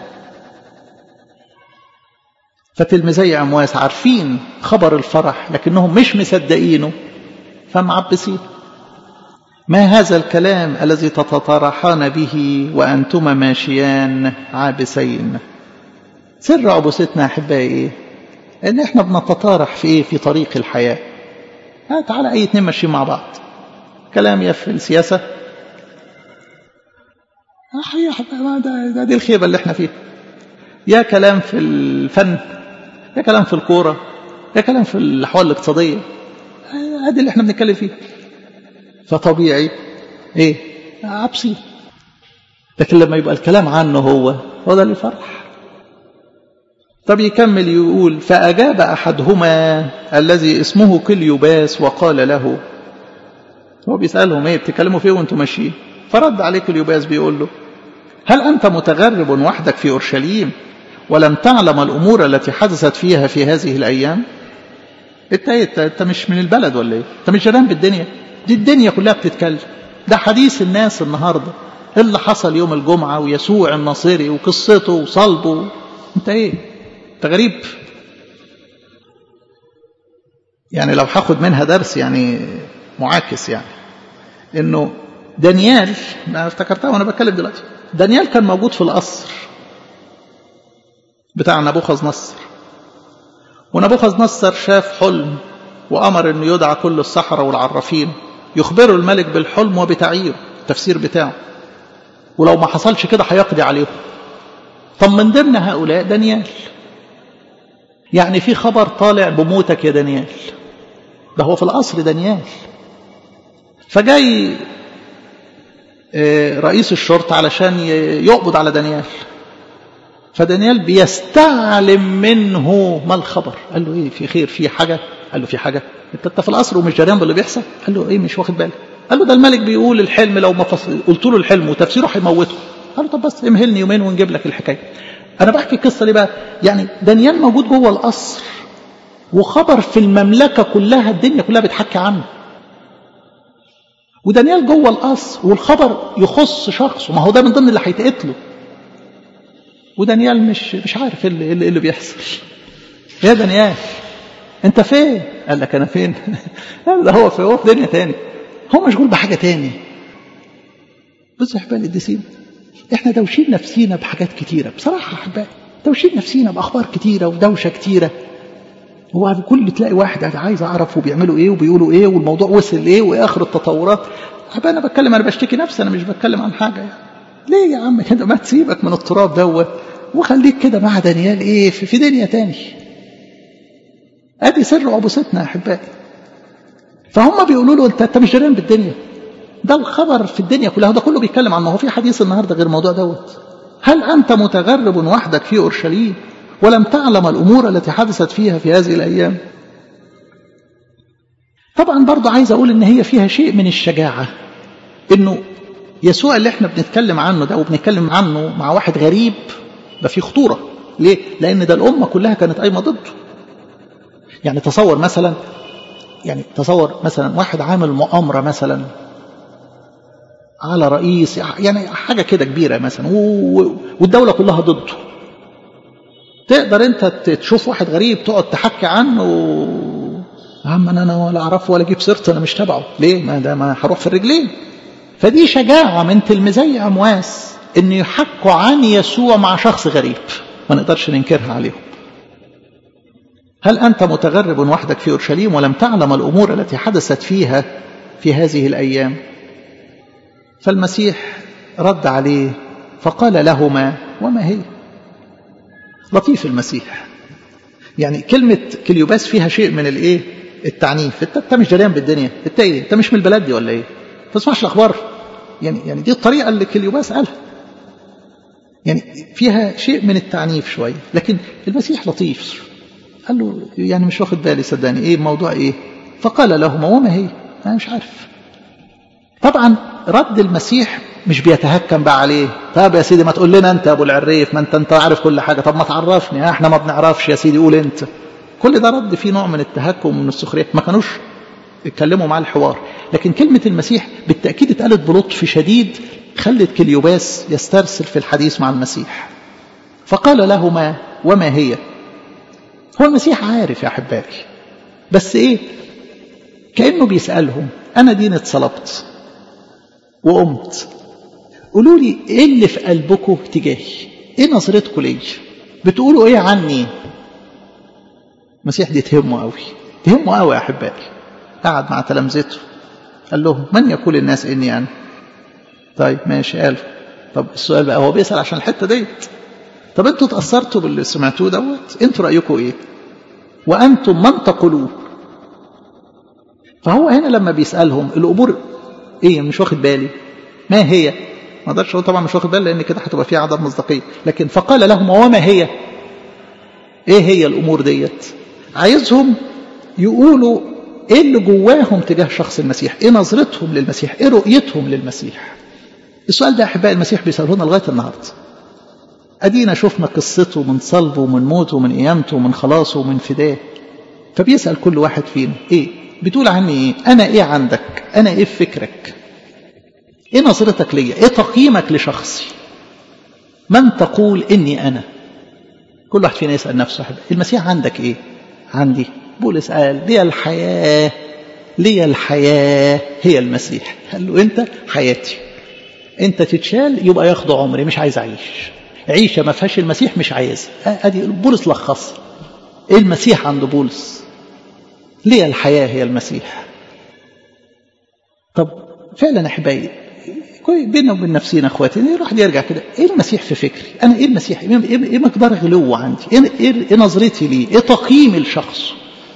فتلميذي امواس عارفين خبر الفرح لكنهم مش مصدقينه فمعبسين ما هذا الكلام الذي تتطرحان به وانتما ماشيان عابسين سر عبوستنا احبائي ايه ان احنا بنتطارح في ايه في طريق الحياه ها تعالى اي اتنين ماشيين مع بعض كلام يا في السياسه ده, ده دي الخيبه اللي احنا فيها يا كلام في الفن يا كلام في الكوره يا كلام في الاحوال الاقتصاديه ادي اللي احنا بنتكلم فيه فطبيعي ايه عبسي لكن لما يبقى الكلام عنه هو هو ده اللي يفرح طب يكمل يقول فأجاب أحدهما الذي اسمه كليوباس وقال له هو بيسألهم ايه بتتكلموا فيه وانتم ماشيين فرد عليه كليوباس بيقول له هل أنت متغرب وحدك في أورشليم ولم تعلم الأمور التي حدثت فيها في هذه الأيام انت ايه انت مش من البلد ولا ايه انت مش جيران بالدنيا دي الدنيا كلها بتتكلم ده حديث الناس النهارده اللي حصل يوم الجمعة ويسوع الناصري وقصته وصلبه انت ايه انت غريب يعني لو هاخد منها درس يعني معاكس يعني انه دانيال انا افتكرتها وانا بتكلم دلوقتي دانيال كان موجود في القصر بتاع نبوخذ نصر ونبوخذ نصر شاف حلم وأمر أنه يدعى كل السحرة والعرافين يخبروا الملك بالحلم وبتعييره التفسير بتاعه ولو ما حصلش كده هيقضي عليهم طب من ضمن هؤلاء دانيال يعني في خبر طالع بموتك يا دانيال ده هو في القصر دانيال فجاي رئيس الشرطة علشان يقبض على دانيال فدانيال بيستعلم منه ما الخبر قال له ايه في خير في حاجة قال له في حاجة انت انت في القصر ومش جريان باللي بيحصل قال له ايه مش واخد بالك قال له ده الملك بيقول الحلم لو ما فصل قلت له الحلم وتفسيره هيموته قال له طب بس امهلني يومين ونجيب لك الحكايه انا بحكي القصه ليه بقى يعني دانيال موجود جوه القصر وخبر في المملكه كلها الدنيا كلها بتحكي عنه ودانيال جوه القصر والخبر يخص شخصه ما هو ده من ضمن اللي هيتقتله ودانيال مش مش عارف ايه اللي, اللي بيحصل يا دانيال انت فين قال لك انا فين قال ده هو في هو في دنيا تاني هو مشغول بحاجه تاني بصوا يا احبائي القديسين احنا دوشين نفسينا بحاجات كتيره بصراحه احبائي دوشين نفسينا باخبار كتيره ودوشه كتيره هو كل تلاقي واحد عايز اعرف وبيعملوا ايه وبيقولوا ايه والموضوع وصل لايه وايه اخر التطورات احبائي انا بتكلم انا بشتكي نفسي انا مش بتكلم عن حاجه يعني ليه يا عم كده ما تسيبك من التراب دوت وخليك كده مع دانيال ايه في, في دنيا تاني ادي سر عبوستنا يا احبائي فهم بيقولوا له انت انت مش جريان بالدنيا ده الخبر في الدنيا كلها ده كله بيتكلم عن ما هو في حديث النهارده غير الموضوع دوت هل انت متغرب وحدك في اورشليم ولم تعلم الامور التي حدثت فيها في هذه الايام طبعا برضو عايز اقول ان هي فيها شيء من الشجاعه انه يسوع اللي احنا بنتكلم عنه ده وبنتكلم عنه مع واحد غريب ده فيه خطوره ليه لان ده الامه كلها كانت قايمه ضده يعني تصور مثلا يعني تصور مثلا واحد عامل مؤامرة مثلا على رئيس يعني حاجة كده كبيرة مثلا والدولة كلها ضده تقدر انت تشوف واحد غريب تقعد تحكي عنه يا عم انا انا ولا اعرفه ولا اجيب سيرته انا مش تبعه ليه ما ده ما هروح في الرجلين فدي شجاعة من تلميذي امواس ان يحكوا عن يسوع مع شخص غريب ما نقدرش ننكرها عليهم هل أنت متغرب وحدك في أورشليم ولم تعلم الأمور التي حدثت فيها في هذه الأيام فالمسيح رد عليه فقال لهما وما هي لطيف المسيح يعني كلمة كليوباس فيها شيء من الايه التعنيف انت, انت مش جريان بالدنيا انت ايه انت مش من البلد دي ولا ايه ما تسمعش الاخبار يعني يعني دي الطريقة اللي كليوباس قالها يعني فيها شيء من التعنيف شوية لكن المسيح لطيف قال له يعني مش واخد بالي صدقني ايه الموضوع ايه فقال لهما وما هي انا مش عارف طبعا رد المسيح مش بيتهكم بقى عليه طب يا سيدي ما تقول لنا انت يا ابو العريف ما انت انت عارف كل حاجه طب ما تعرفني احنا ما بنعرفش يا سيدي قول انت كل ده رد فيه نوع من التهكم ومن السخريه ما كانوش اتكلموا مع الحوار لكن كلمة المسيح بالتأكيد اتقالت بلطف شديد خلت كليوباس يسترسل في الحديث مع المسيح فقال لهما وما هي هو المسيح عارف يا أحبائي بس إيه كأنه بيسألهم أنا دين اتصلبت وقمت قولوا لي إيه اللي في قلبكم تجاهي إيه نظرتكم لي بتقولوا إيه عني المسيح دي تهمه قوي تهمه قوي يا أحبائي قعد مع تلامذته قال لهم من يقول الناس إني أنا طيب ماشي قال طب السؤال بقى هو بيسأل عشان الحتة ديت طب انتوا تأثرتوا باللي سمعتوه دوت انتوا رأيكم ايه وأنتم من تقولون فهو هنا لما بيسألهم الأمور ايه مش واخد بالي ما هي ما اقدرش اقول طبعا مش واخد بالي لان كده هتبقى فيها عدم مصداقيه لكن فقال لهم وما هي ايه هي الامور ديت عايزهم يقولوا ايه اللي جواهم تجاه شخص المسيح ايه نظرتهم للمسيح ايه رؤيتهم للمسيح السؤال ده يا احبائي المسيح بيساله لنا لغايه النهارده ادينا شفنا قصته من صلبه ومن موته ومن قيامته ومن خلاصه ومن فداه فبيسال كل واحد فينا ايه بتقول عني ايه انا ايه عندك انا ايه في فكرك ايه نظرتك ليا ايه تقييمك لشخصي من تقول اني انا كل واحد فينا يسال نفسه حبيب. المسيح عندك ايه عندي بولس قال لي الحياه لي الحياه هي المسيح قال له انت حياتي انت تتشال يبقى ياخد عمري مش عايز اعيش عيشه ما فيهاش المسيح مش عايزها ادي بولس لخص ايه المسيح عند بولس ليه الحياة هي المسيح طب فعلا احبائي بيننا وبين نفسينا اخواتي الواحد يرجع كده ايه المسيح في فكري انا ايه المسيح ايه, إيه مقدار غلو عندي ايه, إيه, إيه نظرتي ليه ايه تقييمي لشخصه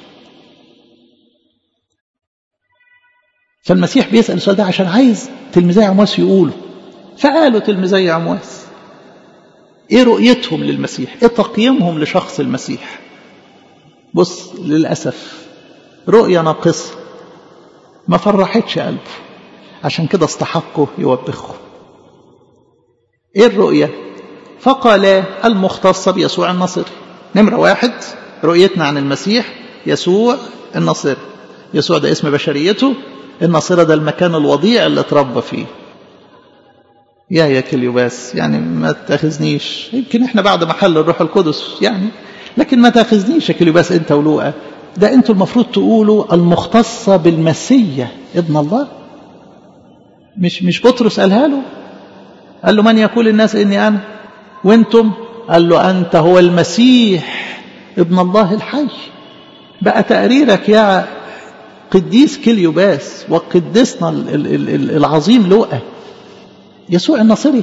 فالمسيح بيسأل السؤال ده عشان عايز تلميذي عمواس يقولوا فقالوا تلميذي عمواس ايه رؤيتهم للمسيح ايه تقييمهم لشخص المسيح بص للأسف رؤية ناقصة ما فرحتش قلبه عشان كده استحقوا يوبخوا ايه الرؤية فقال المختصة بيسوع النصري نمرة واحد رؤيتنا عن المسيح يسوع النصري يسوع ده اسم بشريته الناصرة ده المكان الوضيع اللي اتربى فيه يا يا كليوباس يعني ما تاخذنيش يمكن احنا بعد محل الروح القدس يعني لكن ما تاخذنيش يا كليوباس انت ولوقا ده انتوا المفروض تقولوا المختصة بالمسية ابن الله مش مش بطرس قالها له قال له من يقول الناس اني انا وانتم قال له انت هو المسيح ابن الله الحي بقى تقريرك يا قديس كليوباس وقدسنا العظيم لوقا يسوع الناصري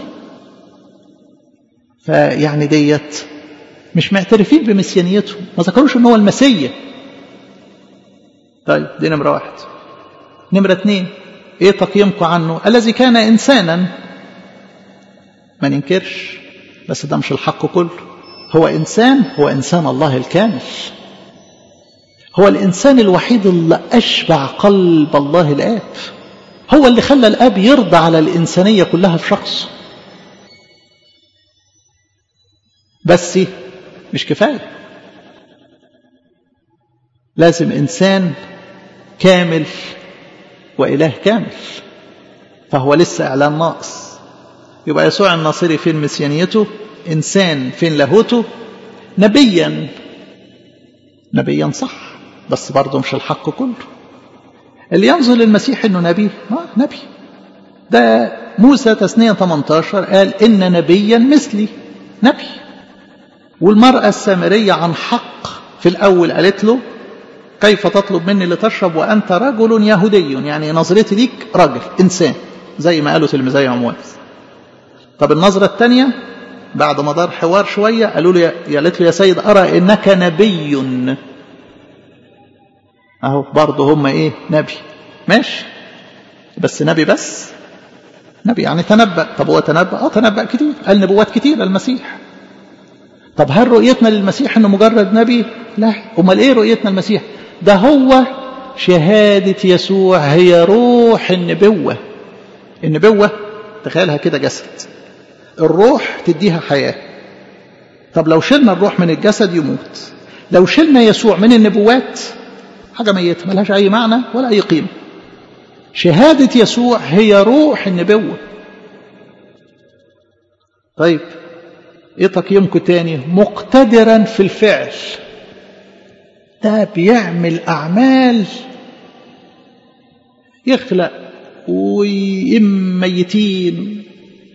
فيعني ديت مش معترفين بمسيانيته ما ذكروش ان هو المسيا طيب دي نمرة واحد نمرة اتنين ايه تقييمكم عنه الذي كان انسانا ما ننكرش بس ده مش الحق كله هو انسان هو انسان الله الكامل هو الانسان الوحيد اللي اشبع قلب الله الاب هو اللي خلى الاب يرضى على الانسانيه كلها في شخصه بس مش كفايه لازم انسان كامل واله كامل فهو لسه اعلان ناقص يبقى يسوع الناصري فين مسيانيته انسان فين لاهوته نبيا نبيا صح بس برضه مش الحق كله اللي ينظر للمسيح انه نبي ما نبي ده موسى تثنية 18 قال ان نبيا مثلي نبي والمرأة السامرية عن حق في الأول قالت له كيف تطلب مني لتشرب وأنت رجل يهودي يعني نظرتي ليك راجل إنسان زي ما قالوا تلميذي عمواس طب النظرة الثانية بعد ما دار حوار شوية قالوا له قالت له يا سيد أرى إنك نبي أهو برضه هم إيه نبي ماشي بس نبي بس نبي يعني تنبأ طب هو تنبأ اه تنبأ كتير قال نبوات كتير المسيح طب هل رؤيتنا للمسيح انه مجرد نبي لا امال ايه رؤيتنا للمسيح ده هو شهادة يسوع هي روح النبوة النبوة تخيلها كده جسد الروح تديها حياة طب لو شلنا الروح من الجسد يموت لو شلنا يسوع من النبوات حاجة ميتة ملهاش أي معنى ولا أي قيمة شهادة يسوع هي روح النبوة طيب ايه تقييمكم تاني مقتدرا في الفعل ده بيعمل اعمال يخلق ويم ميتين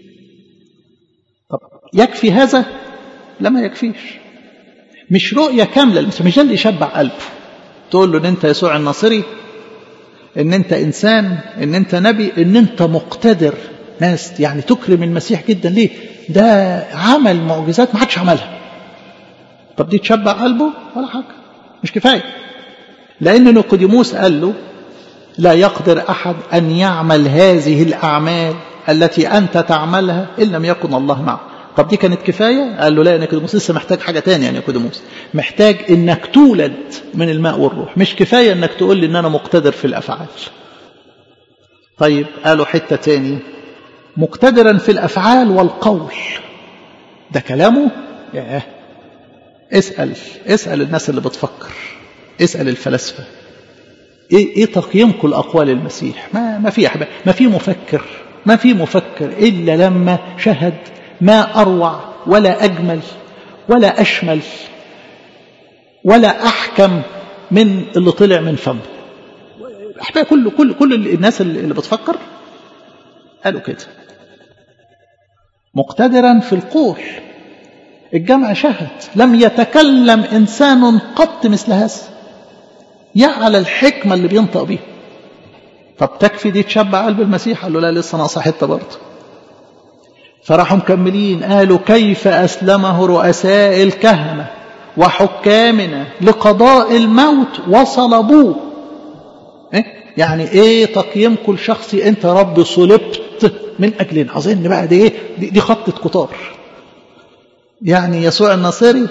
طب يكفي هذا لا ما يكفيش مش رؤية كاملة مش ده اللي يشبع قلبه تقول له ان انت يسوع الناصري ان انت انسان ان انت نبي ان انت مقتدر ناس يعني تكرم المسيح جدا ليه ده عمل معجزات ما حدش عملها طب دي تشبع قلبه ولا حاجه مش كفايه لان نيقوديموس قال له لا يقدر احد ان يعمل هذه الاعمال التي انت تعملها ان لم يكن الله معه طب دي كانت كفايه قال له لا يا نيقوديموس لسه محتاج حاجه ثانيه يا نيقوديموس محتاج انك تولد من الماء والروح مش كفايه انك تقول لي ان انا مقتدر في الافعال طيب قالوا حته تاني مقتدرا في الافعال والقول ده كلامه ياه اسال اسال الناس اللي بتفكر اسال الفلاسفه ايه ايه تقييمكم لاقوال المسيح ما ما في احباب ما في مفكر ما في مفكر الا لما شهد ما اروع ولا اجمل ولا اشمل ولا احكم من اللي طلع من فمه احباب كل كل كل الناس اللي بتفكر قالوا كده مقتدرا في القول الجمع شهد لم يتكلم إنسان قط مثل هذا يا على الحكمة اللي بينطق بيها طب تكفي دي تشبع قلب المسيح قال له لا لسه ناقصه حته برضه فراحوا مكملين قالوا كيف أسلمه رؤساء الكهنة وحكامنا لقضاء الموت وصلبوه إيه؟ يعني ايه تقييمكم الشخصي انت رب صلبت من اجلنا اظن بقى دي ايه دي, دي خطة قطار يعني يسوع الناصري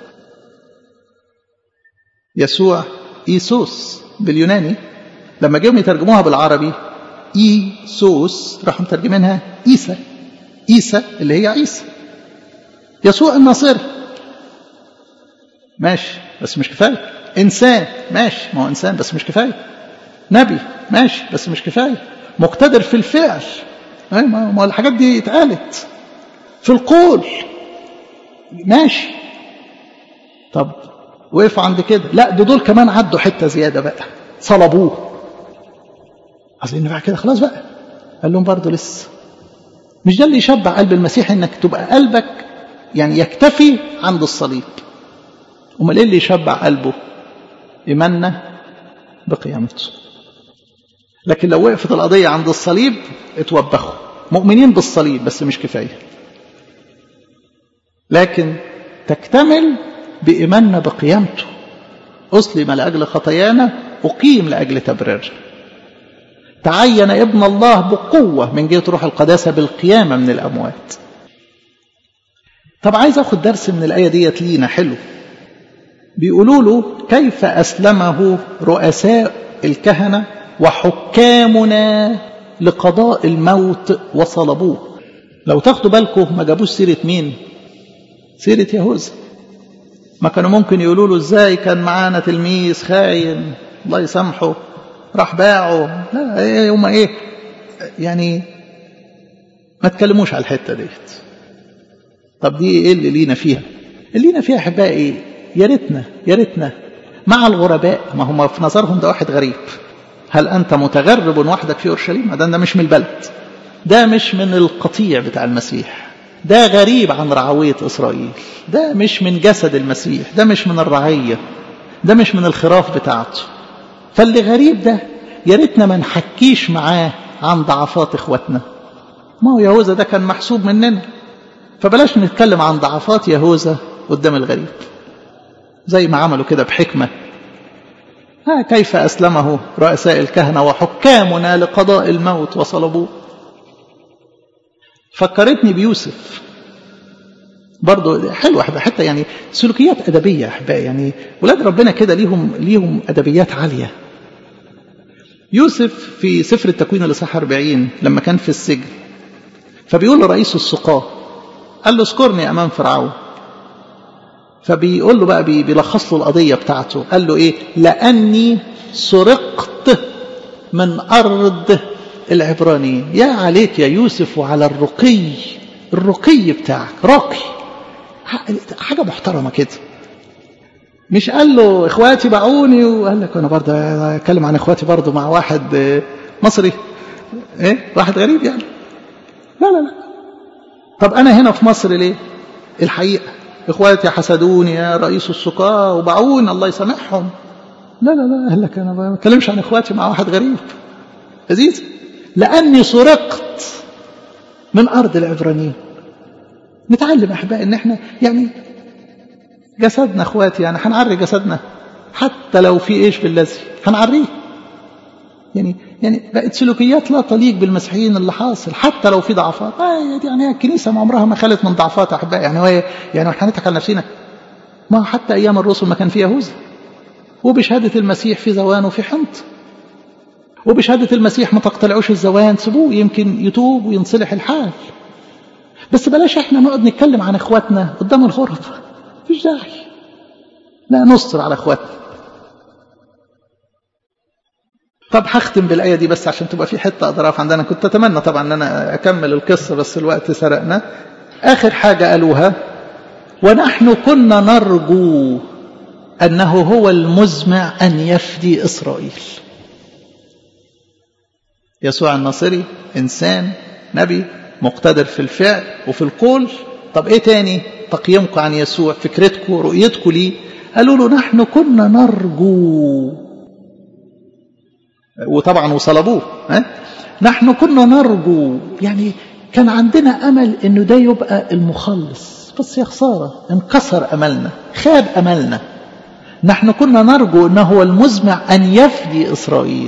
يسوع ايسوس باليوناني لما جيهم يترجموها بالعربي ايسوس راحوا مترجمينها عيسى عيسى اللي هي عيسى يسوع الناصري ماشي بس مش كفايه انسان ماشي ما هو انسان بس مش كفايه نبي ماشي بس مش كفايه مقتدر في الفعل ما هو الحاجات دي اتقالت في القول ماشي طب وقفوا عند كده لا ده دول كمان عدوا حته زياده بقى صلبوه عايزين بقى كده خلاص بقى قال لهم برضه لسه مش ده اللي يشبع قلب المسيح انك تبقى قلبك يعني يكتفي عند الصليب امال ايه اللي يشبع قلبه ايماننا بقيامته لكن لو وقفت القضيه عند الصليب اتوبخوا مؤمنين بالصليب بس مش كفايه لكن تكتمل بايماننا بقيامته اسلم لاجل خطايانا اقيم لاجل تبريرنا تعين ابن الله بقوة من جهة روح القداسة بالقيامة من الأموات طب عايز أخد درس من الآية ديت لينا حلو بيقولوا له كيف أسلمه رؤساء الكهنة وحكامنا لقضاء الموت وصلبوه لو تاخدوا بالكم ما جابوش سيرة مين سيرة يهوذا ما كانوا ممكن يقولوا له ازاي كان معانا تلميذ خاين الله يسامحه راح باعه لا ايه هم ايه يعني ما تكلموش على الحته ديت طب دي ايه اللي لينا فيها اللي لينا فيها احبائي ايه يا ريتنا يا ريتنا مع الغرباء ما هم في نظرهم ده واحد غريب هل انت متغرب وحدك في اورشليم ده ده مش من البلد ده مش من القطيع بتاع المسيح ده غريب عن رعوية إسرائيل ده مش من جسد المسيح ده مش من الرعية ده مش من الخراف بتاعته فاللي غريب ده يا ريتنا ما نحكيش معاه عن ضعفات اخواتنا ما هو يهوذا ده كان محسوب مننا فبلاش نتكلم عن ضعفات يهوذا قدام الغريب زي ما عملوا كده بحكمة ها كيف أسلمه رؤساء الكهنة وحكامنا لقضاء الموت وصلبوه فكرتني بيوسف برضه حلوة حتى يعني سلوكيات أدبية أحبائي يعني ولاد ربنا كده ليهم ليهم أدبيات عالية يوسف في سفر التكوين الإصحاح 40 لما كان في السجن فبيقول لرئيس السقاة قال له اذكرني أمام فرعون فبيقول له بقى بيلخص له القضية بتاعته قال له إيه لأني سرقت من أرض العبرانيين يا عليك يا يوسف وعلى الرقي الرقي بتاعك راقي حاجة محترمة كده مش قال له اخواتي باعوني وقال لك انا برضه اتكلم عن اخواتي برضه مع واحد مصري ايه واحد غريب يعني لا لا لا طب انا هنا في مصر ليه الحقيقه اخواتي حسدوني يا رئيس السقاة وباعوني الله يسامحهم لا لا لا قال لك انا ما بتكلمش عن اخواتي مع واحد غريب لذيذ لاني سرقت من ارض العبرانيين نتعلم احبائي ان احنا يعني جسدنا اخواتي يعني هنعري جسدنا حتى لو في ايش في اللذي هنعريه يعني يعني بقت سلوكيات لا تليق بالمسيحيين اللي حاصل حتى لو في ضعفات آه يعني الكنيسه ما عمرها ما خلت من ضعفات احبائي يعني هو يعني احنا هنضحك على نفسنا ما حتى ايام الرسل ما كان في يهوذا وبشهاده المسيح في زوان وفي حنط وبشهاده المسيح ما تقتلعوش الزوان سيبوه يمكن يتوب وينصلح الحال بس بلاش احنا نقعد نتكلم عن اخواتنا قدام الغرب مفيش داعي لا نصر على اخواتنا طب هختم بالآية دي بس عشان تبقى في حتة أقدر أقف عندنا كنت أتمنى طبعا أن أنا أكمل القصة بس الوقت سرقنا آخر حاجة قالوها ونحن كنا نرجو أنه هو المزمع أن يفدي إسرائيل يسوع الناصري إنسان نبي مقتدر في الفعل وفي القول طب ايه تاني تقييمكم عن يسوع فكرتكم رؤيتكم ليه قالوا له نحن كنا نرجو وطبعا وصلبوه ها؟ نحن كنا نرجو يعني كان عندنا امل انه ده يبقى المخلص بس يا خساره انكسر املنا خاب املنا نحن كنا نرجو انه هو المزمع ان يفدي اسرائيل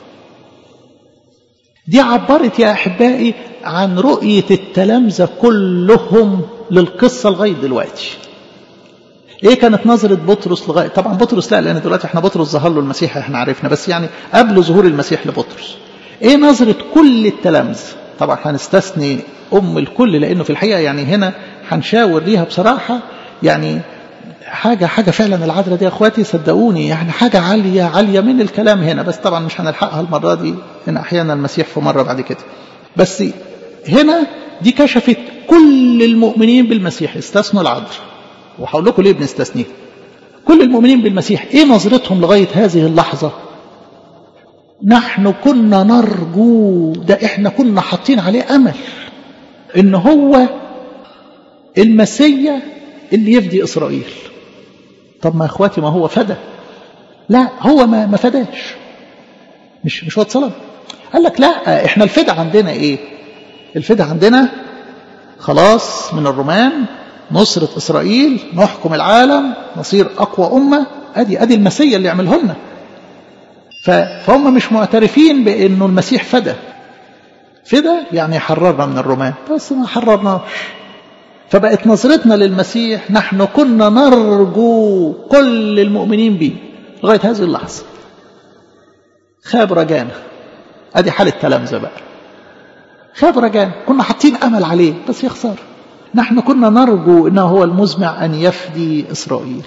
دي عبرت يا احبائي عن رؤيه التلامذه كلهم للقصه لغايه دلوقتي ايه كانت نظرة بطرس لغاية طبعا بطرس لا لان دلوقتي احنا بطرس ظهر له المسيح احنا عرفنا بس يعني قبل ظهور المسيح لبطرس ايه نظرة كل التلامذة طبعا هنستثني ام الكل لانه في الحقيقة يعني هنا هنشاور ليها بصراحة يعني حاجة حاجة فعلا العذراء دي يا اخواتي صدقوني يعني حاجة عالية عالية من الكلام هنا بس طبعا مش هنلحقها المرة دي ان احيانا المسيح في مرة بعد كده بس هنا دي كشفت كل المؤمنين بالمسيح استثنوا العذراء وهقول لكم ليه بنستثنيه كل المؤمنين بالمسيح ايه نظرتهم لغايه هذه اللحظه نحن كنا نرجو ده احنا كنا حاطين عليه امل ان هو المسيا اللي يفدي اسرائيل طب ما اخواتي ما هو فدى لا هو ما ما فداش مش مش هو اتصلب قال لك لا احنا الفدا عندنا ايه الفدا عندنا خلاص من الرومان نصرة إسرائيل نحكم العالم نصير أقوى أمة أدي أدي المسيا اللي يعمله لنا فهم مش معترفين بأنه المسيح فدى فدى يعني حررنا من الرومان بس ما حررناش فبقت نظرتنا للمسيح نحن كنا نرجو كل المؤمنين به لغاية هذه اللحظة خاب رجانا أدي حال التلامذة بقى خاب رجانا كنا حاطين أمل عليه بس يخسر نحن كنا نرجو انه هو المزمع ان يفدي اسرائيل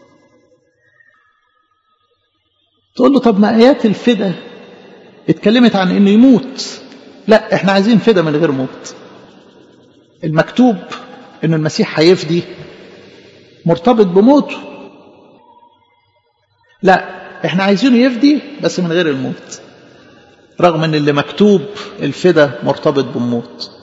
تقول له طب ما ايات الفدا اتكلمت عن انه يموت لا احنا عايزين فدا من غير موت المكتوب ان المسيح هيفدي مرتبط بموته لا احنا عايزينه يفدي بس من غير الموت رغم ان اللي مكتوب الفدا مرتبط بالموت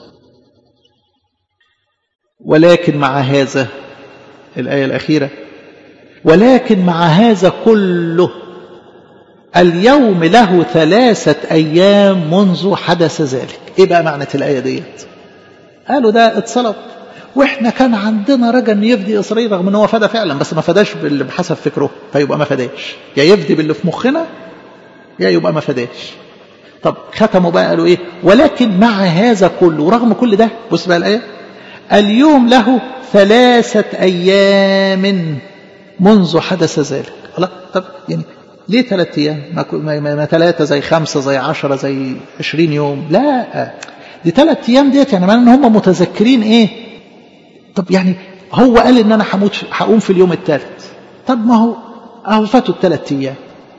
ولكن مع هذا الآية الأخيرة ولكن مع هذا كله اليوم له ثلاثة أيام منذ حدث ذلك إيه بقى معنى الآية ديت قالوا ده اتصلب واحنا كان عندنا رجا ان يفدي اسرائيل رغم ان هو فدى فعلا بس ما فداش باللي بحسب فكره فيبقى ما فداش يا يفدي باللي في مخنا يا يبقى ما فداش طب ختموا بقى قالوا ايه ولكن مع هذا كله ورغم كل ده بص بقى الايه اليوم له ثلاثة أيام منذ حدث ذلك الله طب يعني ليه ثلاثة أيام ما, ما, ما, ما ثلاثة زي خمسة زي عشرة زي عشرين يوم لا دي ثلاثة أيام ديت يعني معنى إن هم متذكرين إيه طب يعني هو قال إن أنا هموت هقوم في اليوم الثالث طب ما هو أهو فاتوا الثلاث أيام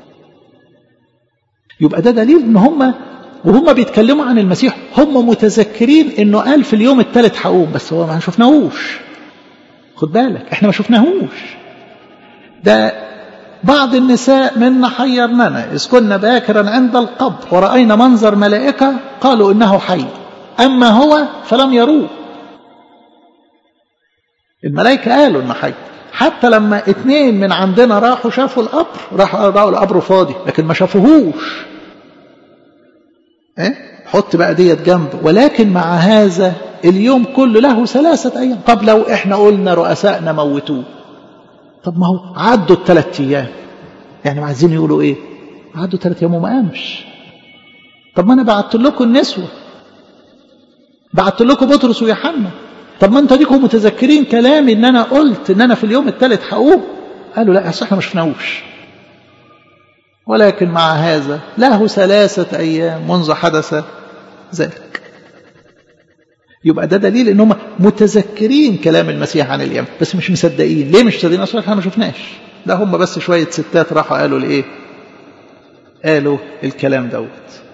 يبقى ده دليل إن هم وهم بيتكلموا عن المسيح هم متذكرين انه قال في اليوم الثالث هقوم بس هو ما شفناهوش خد بالك احنا ما شفناهوش ده بعض النساء منا حيرننا إذ كنا باكرا عند القبر ورأينا منظر ملائكة قالوا إنه حي أما هو فلم يروه الملائكة قالوا إنه حي حتى لما اتنين من عندنا راحوا شافوا القبر راحوا راحوا القبر فاضي لكن ما شافوهوش إيه؟ حط بقى ديت جنب ولكن مع هذا اليوم كله له ثلاثة أيام طب لو إحنا قلنا رؤسائنا موتوه طب ما هو عدوا الثلاث أيام يعني عايزين يقولوا إيه عدوا ثلاث أيام وما قامش طب ما أنا بعت لكم النسوة بعت لكم بطرس ويوحنا طب ما انتوا ديكم متذكرين كلامي ان انا قلت ان انا في اليوم الثالث هقوم قالوا لا اصل احنا ما شفناهوش ولكن مع هذا له ثلاثة أيام منذ حدث ذلك يبقى ده دليل ان هم متذكرين كلام المسيح عن اليوم بس مش مصدقين ليه مش مصدقين اصلا احنا ما شفناش ده هم بس شويه ستات راحوا قالوا لايه قالوا الكلام دوت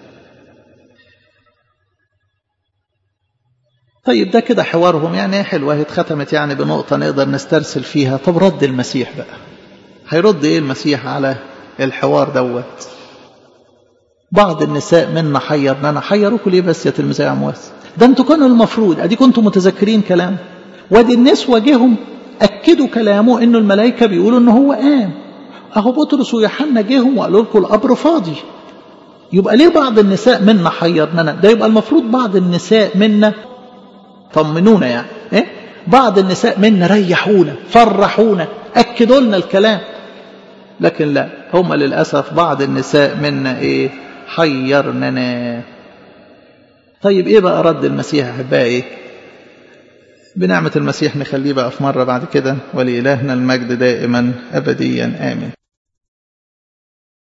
طيب ده كده حوارهم يعني حلوه هي اتختمت يعني بنقطه نقدر نسترسل فيها طب رد المسيح بقى هيرد ايه المسيح على الحوار دوت بعض النساء منا حيرنا حيروكوا ليه بس يا تلميذي يا عمواس ده انتوا كانوا المفروض ادي كنتوا متذكرين كلام وادي النسوة جيهم أكدوا كلامه إنه الملائكة بيقولوا إنه هو قام أهو بطرس ويوحنا جيهم وقالوا لكم القبر فاضي يبقى ليه بعض النساء منا حيرننا ده يبقى المفروض بعض النساء منا طمنونا يعني إيه؟ بعض النساء منا ريحونا فرحونا أكدوا لنا الكلام لكن لا هم للأسف بعض النساء منا إيه حيرننا طيب إيه بقى رد المسيح أحبائي بنعمة المسيح نخليه بقى في مرة بعد كده ولإلهنا المجد دائما أبديا آمين